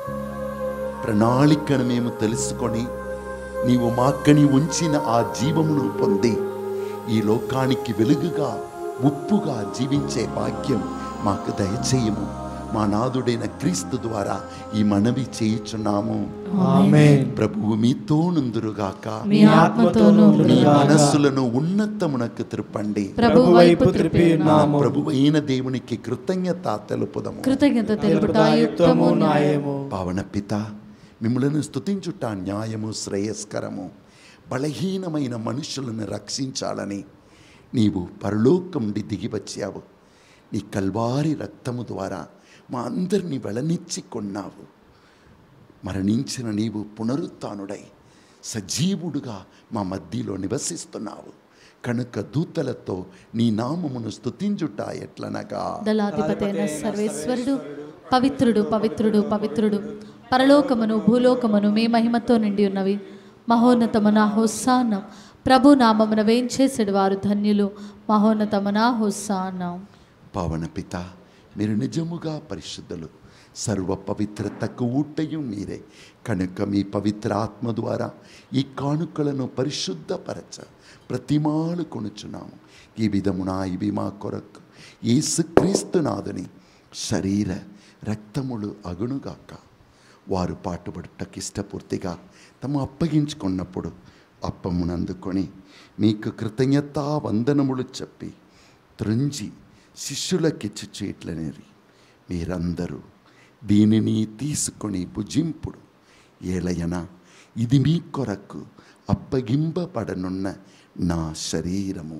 ప్రణాళికను మేము తెలుసుకొని నీవు మాక్కని ఉంచిన ఆ జీవమును పొంది ఈ లోకానికి వెలుగుగా ఉప్పుగా జీవించే భాగ్యం మాకు దయచేయము మా నాదుడైన క్రీస్తు ద్వారా ఈ మనవి చేయుచున్నాము ఆమేన్ ప్రభువు మీతో నుందురుగాక మీ ఆత్మతోనూ మీ మనస్సులను ఉన్నతమునకు త్రిప్పండి ప్రభు వైపు త్రిపి నా ఉన్నాము ప్రభు అయిన దేవునికి కృతజ్ఞత తెలుపుదము కృతజ్ఞత తెలుపుట యుక్తము న్యాయము పావన పిత మిమ్మలను స్తుతించుట న్యాయము శ్రేయస్కరము బలహీనమైన మనుషులను రక్షించాలని నీవు పరలోకం నుండి దిగివచ్చావు నీ కల్వారి రక్తము ద్వారా మా అందరినీ వెళనిచ్చి కొన్నావు మరణించిన నీవు పునరుత్నుడై సజీవుడుగా మా మధ్యలో నివసిస్తున్నావు కనుక దూతలతో నీ నామమును స్తుతించుట ఎట్లనగా దళాధిపతైన సర్వేశ్వరుడు పవిత్రుడు పవిత్రుడు పవిత్రుడు పరలోకమును భూలోకమును మీ మహిమతో నిండి ఉన్నవి మహోన్నతమున హోస్సానం ప్రభు నామమున వేంచేసెడు వారు ధన్యులు మహోన్నతమున హోస్సానం పావన పిత మీరు నిజముగా పరిశుద్ధులు సర్వ పవిత్రతకు ఊటయు మీరే కనుక మీ పవిత్ర ఆత్మ ద్వారా ఈ కానుకలను పరిశుద్ధపరచ ప్రతిమాలు కొనుచున్నాము ఈ విధమున ఇవి మా కొరకు యేసుక్రీస్తు నాదుని శరీర రక్తములు అగునుగాక వారు పాటుపడుటకు ఇష్టపూర్తిగా తమ అప్పగించుకున్నప్పుడు అప్పమునందుకొని మీకు కృతజ్ఞతా వందనములు చెప్పి త్రుంజి శిష్యులకిచ్చి చేట్లనేరి మీరందరూ దీనిని తీసుకొని భుజింపుడు ఏలయన ఇది మీ కొరకు అప్పగింపబడనున్న నా శరీరము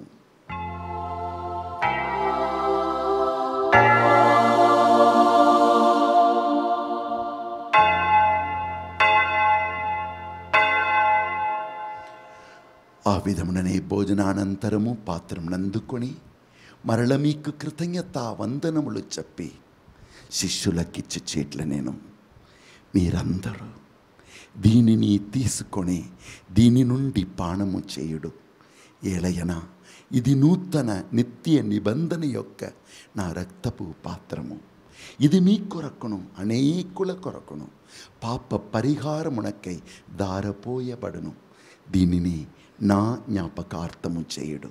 ఆ విధముననే భోజనానంతరము పాత్రమునందుకొని మరల మీకు కృతజ్ఞత వందనములు చెప్పి శిష్యులకిచ్చి చేట్ల నేను మీరందరూ దీనిని తీసుకొని దీని నుండి పానము చేయుడు ఏలయన ఇది నూతన నిత్య నిబంధన యొక్క నా రక్తపు పాత్రము ఇది మీ కొరకును అనేకుల కొరకును పాప పరిహారమునకై దారపోయబడును దీనిని నా జ్ఞాపకార్థము చేయుడు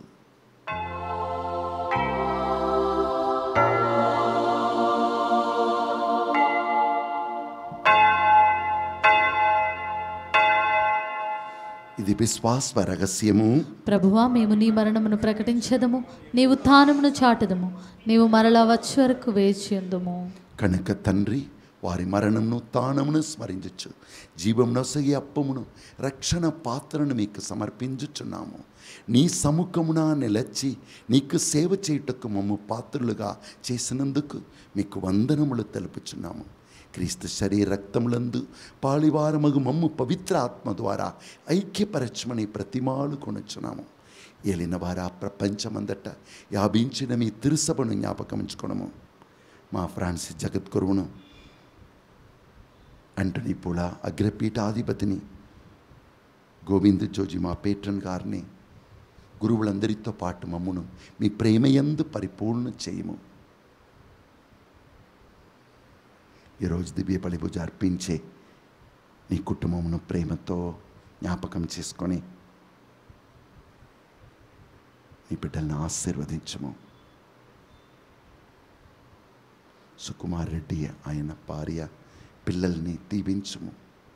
ఇది విశ్వాస రహస్యము ప్రభువా మేము నీ మరణమును ప్రకటించదము నీ ఉత్థానమును చాటదము నీవు మరలా వచ్చే వరకు వేచి ఉందుము కనుక తండ్రి వారి మరణమును తానమును స్మరించచ్చు జీవమునొసగి అప్పమును రక్షణ పాత్రను మీకు సమర్పించుచున్నాము నీ సముఖమున నిలచి నీకు సేవ చేయుటకు మమ్ము పాత్రులుగా చేసినందుకు మీకు వందనములు తెలుపుచున్నాము క్రీస్తు శరీర రక్తములందు పాళివారమగు మమ్ము పవిత్ర ఆత్మ ద్వారా ఐక్యపరచమని ప్రతిమాలు కొనుచున్నాము ఏలిన వారా ప్రపంచమందట యాభించిన మీ తిరుసభను జ్ఞాపకమించుకోవడము మా ఫ్రాన్సిస్ జగద్గురువును అంటనీ పూల అగ్రపీఠాధిపతిని గోవింద్ జోజి మా పేట్రన్ గారిని గురువులందరితో పాటు మమ్మును మీ ప్రేమయందు పరిపూర్ణ చేయము ఈరోజు దివ్య బలి పూజ అర్పించే నీ కుటుంబమును ప్రేమతో జ్ఞాపకం చేసుకొని నీ బిడ్డలను ఆశీర్వదించము సుకుమార్ రెడ్డి ఆయన భార్య పిల్లల్ని దీవించుము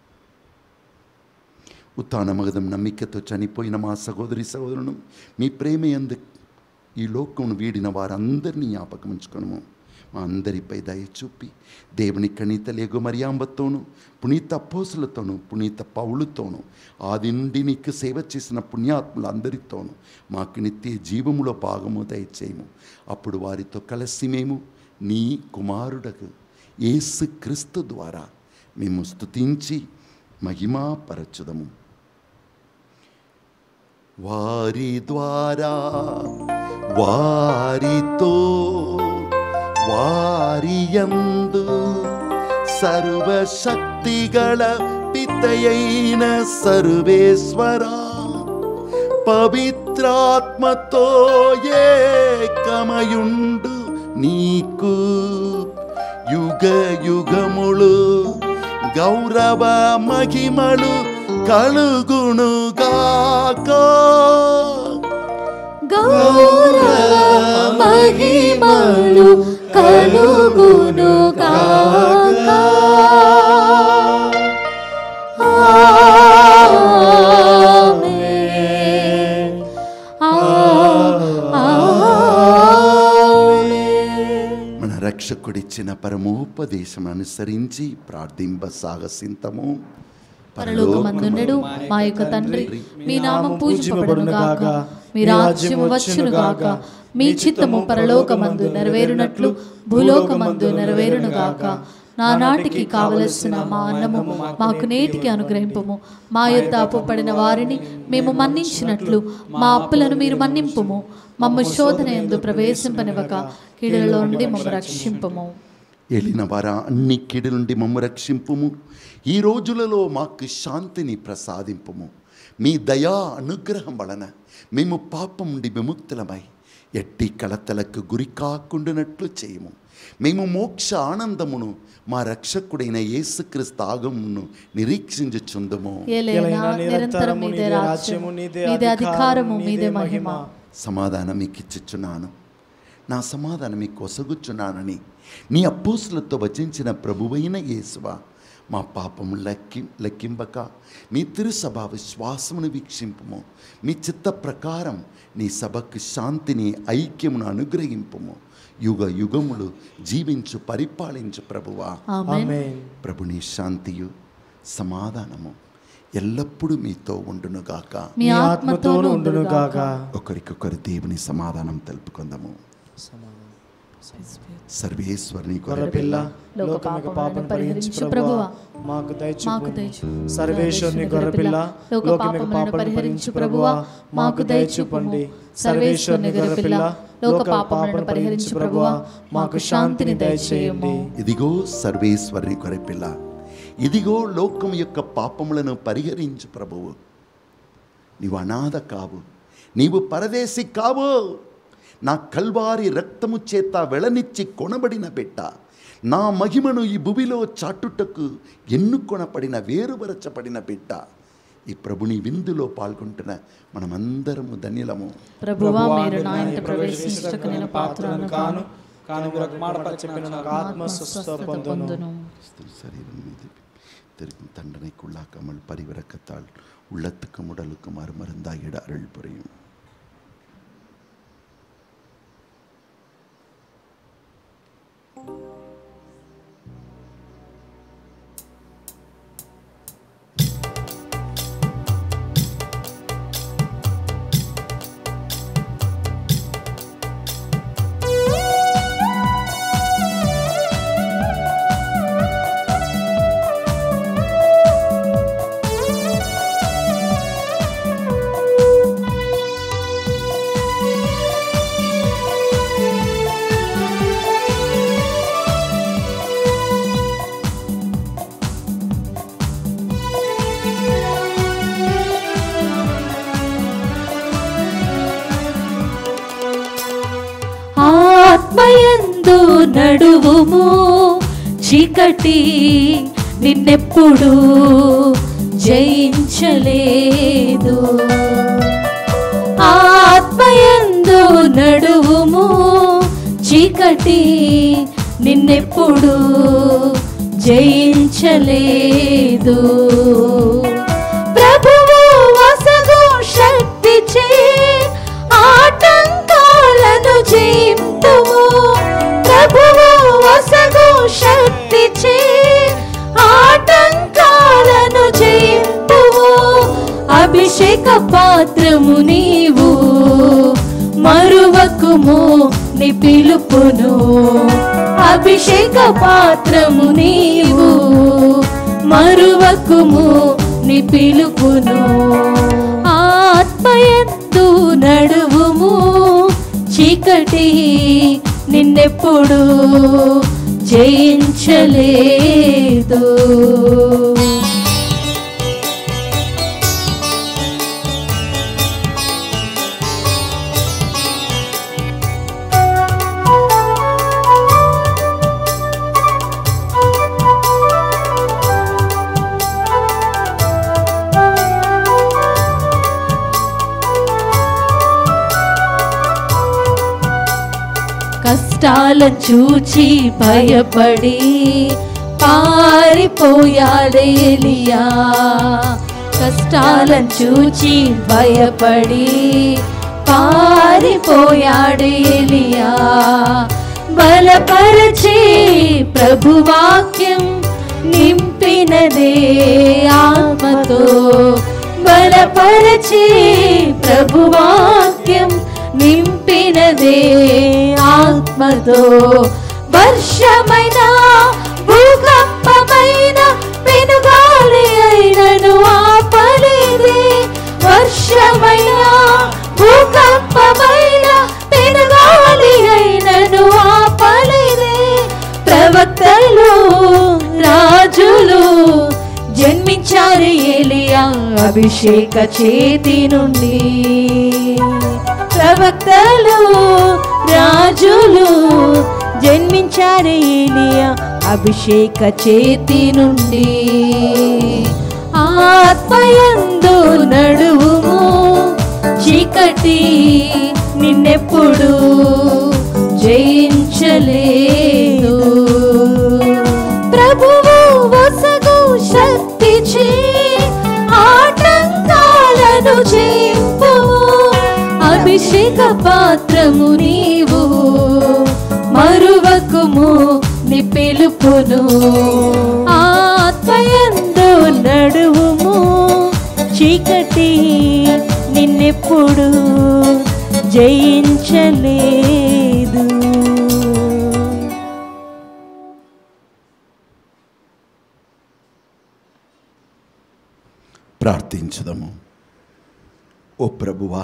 ఉత్తానమగదం నమ్మికతో చనిపోయిన మా సహోదరి సహోదరును మీ ప్రేమ ఎందు ఈ లోకమును వీడిన వారందరినీ జ్ఞాపకం ఉంచుకొనము మా అందరిపై దయ చూపి దేవుని కణిత లేగు మర్యాంబతోను పునీత అపోసులతోనూ పునీత పౌలుతోనూ ఆది నుండి నీకు సేవ చేసిన పుణ్యాత్ములందరితోనూ మాకు నిత్య జీవములో భాగము దయచేయము అప్పుడు వారితో కలిసి మేము నీ కుమారుడకు యేసు క్రీస్తు ద్వారా మేము స్తుతించి మహిమాపరచుదము వారి ద్వారా వారితో వారియందు సర్వశక్తిగల పితయైన సర్వేశ్వర పవిత్రాత్మతో ఏకమయుండు నీకు యుగ యుగములు గౌరవ మహిమలు కలుగునుగాక గౌరవ మహిమలు కలుగును గాక ఆమేన్. ఆ- ఆమేన్. మన రక్షకుడిచ్చిన పరమోపదేశం అనుసరించి ప్రార్థింప సాగసింతము పరలోకమందుండెడు మా యొక్క తండ్రి మీ నామం పూజింపబడును గాక మీ రాజ్యం వచ్చును గాక మీ చిత్తము పరలోకమందు నెరవేరునట్లు భూలోకమందు నెరవేరును గాక నానాటికి కావలసిన మా అన్నము మాకు నేటికి అనుగ్రహింపము మా యొద్ద అప్పుపడిన వారిని మేము మన్నించినట్లు మా అప్పులను మీరు మన్నింపుము మమ్మ శోధన ఎందు ప్రవేశింపనివ్వక కీడులలో నుండి మమ్మ రక్షింపము ఏలిన వారా అన్ని కిడి నుండి మమ్మ రక్షింపుము ఈ రోజులలో మాకు శాంతిని ప్రసాదింపుము మీ దయా అనుగ్రహం వలన మేము పాపం నుండి విముక్తులమై ఎట్టి కలతలకు గురి కాకుండానట్లు చేయము మేము మోక్ష ఆనందమును మా రక్షకుడైన యేసుక్రీస్తు ఆగమును నిరీక్షించుచుందుము ఏలైనా నిరంతరం మీదే రాజ్యము మీదే అధికారము మీదే మహిమ సమాధానం మీకు ఇచ్చిచున్నాను నా సమాధానం మీకు ఒసగుచున్నానని నీ అప్పూసులతో వచించిన ప్రభువైన యేసువ మా పాపము లెక్కి లెక్కింపక మీ తిరుసభ విశ్వాసమును వీక్షింపుము మీ చిత్త ప్రకారం నీ సభకు శాంతిని ఐక్యమును అనుగ్రహింపుము యుగ యుగములు జీవించు పరిపాలించు ప్రభువా ఆమేన్ ప్రభుని శాంతియు సమాధానము ఎల్లప్పుడూ మీతో ఉండునుగాక మీ ఆత్మతోనూ ఉండును గాక ఒకరికొకరు దేవుని సమాధానం తెలుపుకుందాము సర్వేశ్వరుని గొర్రెపిల్ల లోక లోకమిక పాపములను పాపం పరిహరించు పరిహరించు ప్రభువా ప్రభువా మాకు మాకు దయచూపు దయచు సర్వేశ్వరుని గొర్రెపిల్ల లోక లోకమిక పాపములను పాపం పరిహరించు పరిహరించు ప్రభువా ప్రభువా మాకు దయచూపండి సర్వేశ్వరుని గొర్రెపిల్ల లోక పాపములను పరిహరించు ప్రభువా మాకు శాంతిని దయచేయము ఇదిగో సర్వేశ్వరుని కొరెపిల్ల ఇదిగో లోకం యొక్క పాపములను పరిహరించు ప్రభువు నీవు అనాథ కావు నీవు పరదేశి కావు నా కల్వారి రక్తము చేత వెళనిచ్చి కొనబడిన బిడ్డ నా మహిమను ఈ భువిలో చాటుటకు ఎన్నుకొనపడిన వేరువరచబడిన బిడ్డ ఈ ప్రభుని విందులో పాల్గొంటున్న మనమందరము ధన్యులము ప్రభువా మీరు నా ఇంట ప్రవేశించటకు నేను పాత్రను కాను కానీ మీరు ఒక మాట చెప్పిన నాకు ఆత్మ స్వస్థ పొందును கிறிஸ்து சரீரம் மீது திருக்கும் தண்டனை குள்ளாக்காமல் பரிவிறக்கத்தால் உள்ளத்துக்கும் உடலுக்கும் அருமருந்தாயிட அருள் புரியும் ఆత్మయందు నడువుము చీకటి నిన్నెప్పుడు జయించలేదు ఆత్మయందు నడువుము చీకటి నిన్నెప్పుడు జయించలేదు ప్రభువు వసగు శక్తి చే ఆటంకాలను జయింతుము ప్రభువు వసగు శక్తి చే ఆటంకాలను జయింతుము అభిషేక పాత్రము నీవు మరువకుము నీ పిలుపును అభిషేక పాత్రము నీవు మరువకుము నీ పిలుపును ఆత్మయందు నడువుము చీకటి నిన్నెప్పుడు జయించలేదు కష్టాలను చూచి భయపడి పారిపోయాడు ఎలియా కష్టాలను చూచి భయపడి పారిపోయాడు ఎలియా బలపరచే ప్రభువాక్యం నింపినదే ఆత్మతో బలపరచే ప్రభువాక్యం నింపినదే ఆత్మతో వర్షమైన భూకంపమైన పెనుగాలి అయినను ఆపలేదే వర్షమైన భూకంపమైన పెనుగాలి అయినను ఆపలేదే ప్రవక్తలు రాజులు జన్మించారు ఏలియా అభిషేక చేతి నుండి ప్రవక్తలు రాజులు జన్మించారు ఏలియా అభిషేక చేతి నుండి ఆత్మయందు నడువుము చీకటి నిన్నెప్పుడు జయించలేదు ప్రభువు వసగు శక్తి చే ఆటంకాలను చేయింపు అభిషేక పాత్రము నీవు మరువకుము ని పిలుపును ఆత్మయందు నడువుము చీకటి నిన్నెప్పుడు జయించలేదు ప్రార్థించుదము ఓ ప్రభువా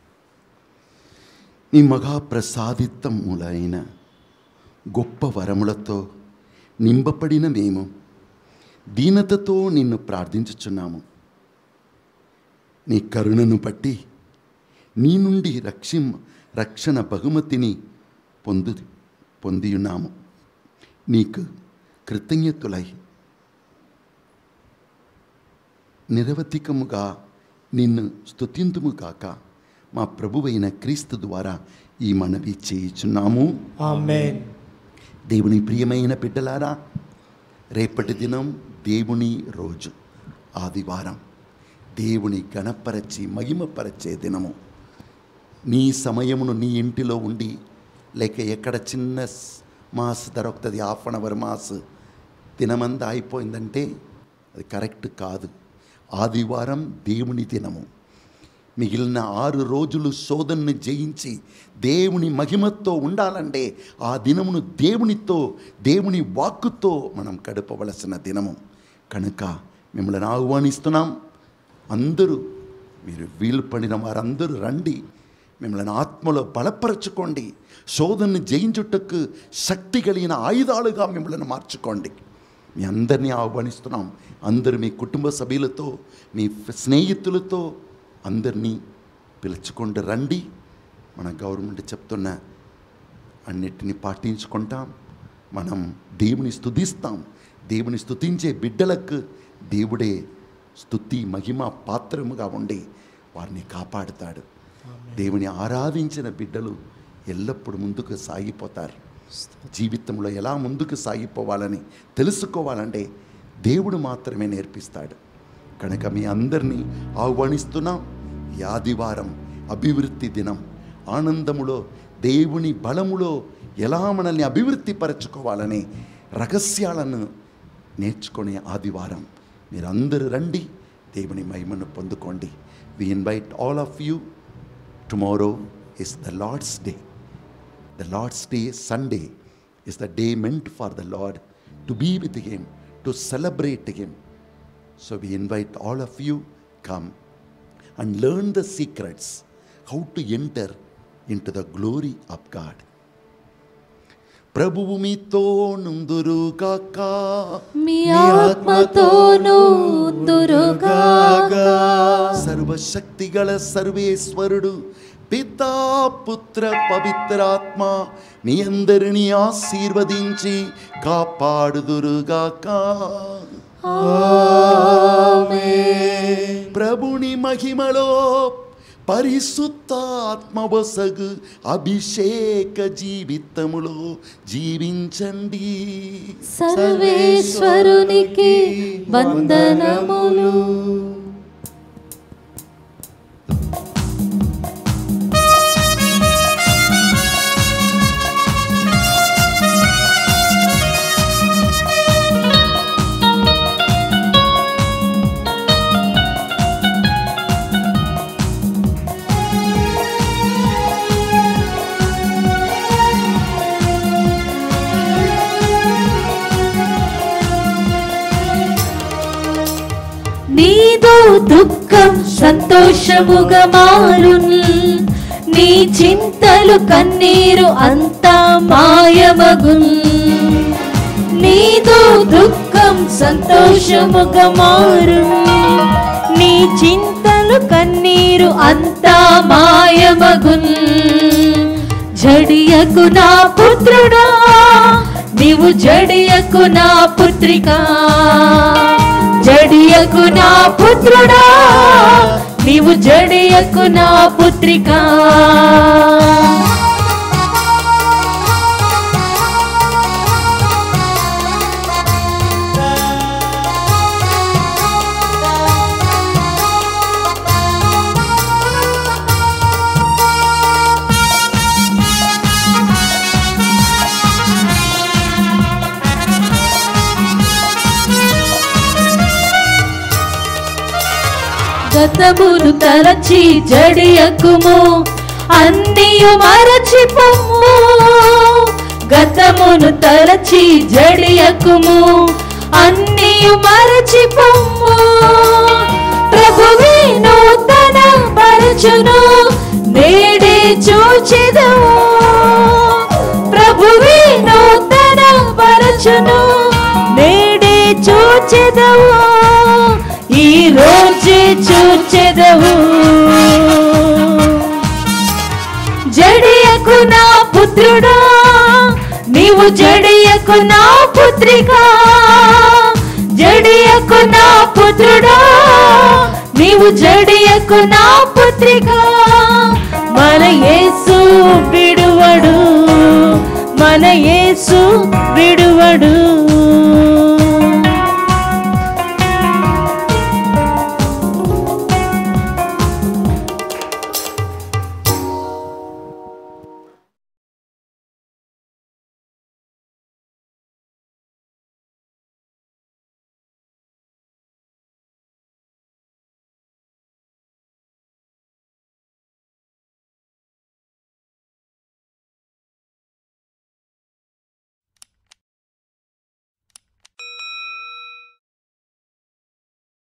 నీ మగా ప్రసాదిత్తములైన గొప్ప వరములతో నింపబడిన మేము దీనతతో నిన్ను ప్రార్థించుచున్నాము నీ కరుణను బట్టి నీ నుండి రక్షిం రక్షణ బహుమతిని పొందు పొందియున్నాము నీకు కృతజ్ఞతులై నిరవధికముగా నిన్ను స్తుతింతుము కాక మా ప్రభువైన క్రీస్తు ద్వారా ఈ మనవి చేయుచున్నాము ఆమెన్ దేవుని ప్రియమైన బిడ్డలారా రేపటి దినం దేవుని రోజు ఆదివారం దేవుని గణపరచి మహిమపరచే దినము నీ సమయమును నీ ఇంటిలో ఉండి లేక ఎక్కడ చిన్న స్- మాస్ దొరుకుతుంది హాఫ్ అన్ అవర్ మాస్ దినమంతా అయిపోయిందంటే అది కరెక్ట్ కాదు ఆదివారం దేవుని దినము మిగిలిన ఆరు రోజులు శోధనని జయించి దేవుని మహిమతో ఉండాలంటే ఆ దినమును దేవునితో దేవుని వాక్కుతో మనం గడపవలసిన దినము కనుక మిమ్మల్ని ఆహ్వానిస్తున్నాం అందరూ మీరు వీలు పడిన వారందరూ రండి మిమ్మల్ని ఆత్మలో బలపరచుకోండి శోధనని జయించుటకు శక్తి కలిగిన ఆయుధాలుగా మిమ్మల్ని మార్చుకోండి మీ అందరినీ ఆహ్వానిస్తున్నాం అందరూ మీ కుటుంబ సభ్యులతో మీ స్నేహితులతో అందరినీ పిలుచుకుంటూ రండి మన గవర్నమెంట్ చెప్తున్న అన్నిటిని పాటించుకుంటాం మనం దేవుని స్తుతిస్తాం దేవుని స్తుతించే బిడ్డలకు దేవుడే స్తుతి మహిమ పాత్రముగా ఉండి వారిని కాపాడుతాడు దేవుని ఆరాధించిన బిడ్డలు ఎల్లప్పుడూ ముందుకు సాగిపోతారు జీవితంలో ఎలా ముందుకు సాగిపోవాలని తెలుసుకోవాలంటే దేవుడు మాత్రమే నేర్పిస్తాడు కనుక మీ అందరినీ ఆహ్వానిస్తున్నాం ఈ ఆదివారం అభివృద్ధి దినం ఆనందములో దేవుని బలములో ఎలా మనల్ని అభివృద్ధి పరచుకోవాలనే రహస్యాలను నేర్చుకునే ఆదివారం మీరందరూ రండి దేవుని మహిమను పొందుకోండి we invite all of you tomorrow is the Lord's day The Lord's Day, Sunday, is the day meant for the Lord to be with Him, to celebrate Him. So we invite all of you, come and learn the secrets, how to enter into the glory of God. ప్రభువు మీతో నుందురుగాక మీ ఆత్మతోనూ దురుగాక సర్వశక్తిగల సర్వేశ్వరుడు పితా పుత్ర పవిత్రాత్మ మీ అందరినీ ఆశీర్వదించి కాపాడుదురుగాక ప్రభుని మహిమలో పరిశుద్ధాత్మవసగు అభిషేక జీవితములో జీవించండి సర్వేశ్వరునికి వందనములు నీదు దుఃఖం సంతోషముగా మారును నీ చింతలు కన్నీరు అంతా మాయమగున్ నీదు దుఃఖం సంతోషముగా మారును నీ చింతలు కన్నీరు అంతా మాయమగున్ జడియకు నా పుత్రుడా నీవు జడియకు నా పుత్రికా జడియకు నా పుత్రుడా నీవు జడియకు నా పుత్రికా గతమును తలచి జడియకుము అన్నియు మరచిపోము గతమును తలచి జడియకుము అన్నియు మరచిపోము ప్రభువే నూతన పరచును నేడే చూచెదవు ప్రభువే నూతన పరచును నేడే చూచెదవు ఈ రోజే చూచెదవు జడియకు నా పుత్రుడా నీవు జడియకు నా పుత్రికా జడియకు నా పుత్రుడా నీవు జడియకు నా పుత్రికా మన యేసు విడువడు మన యేసు విడువడు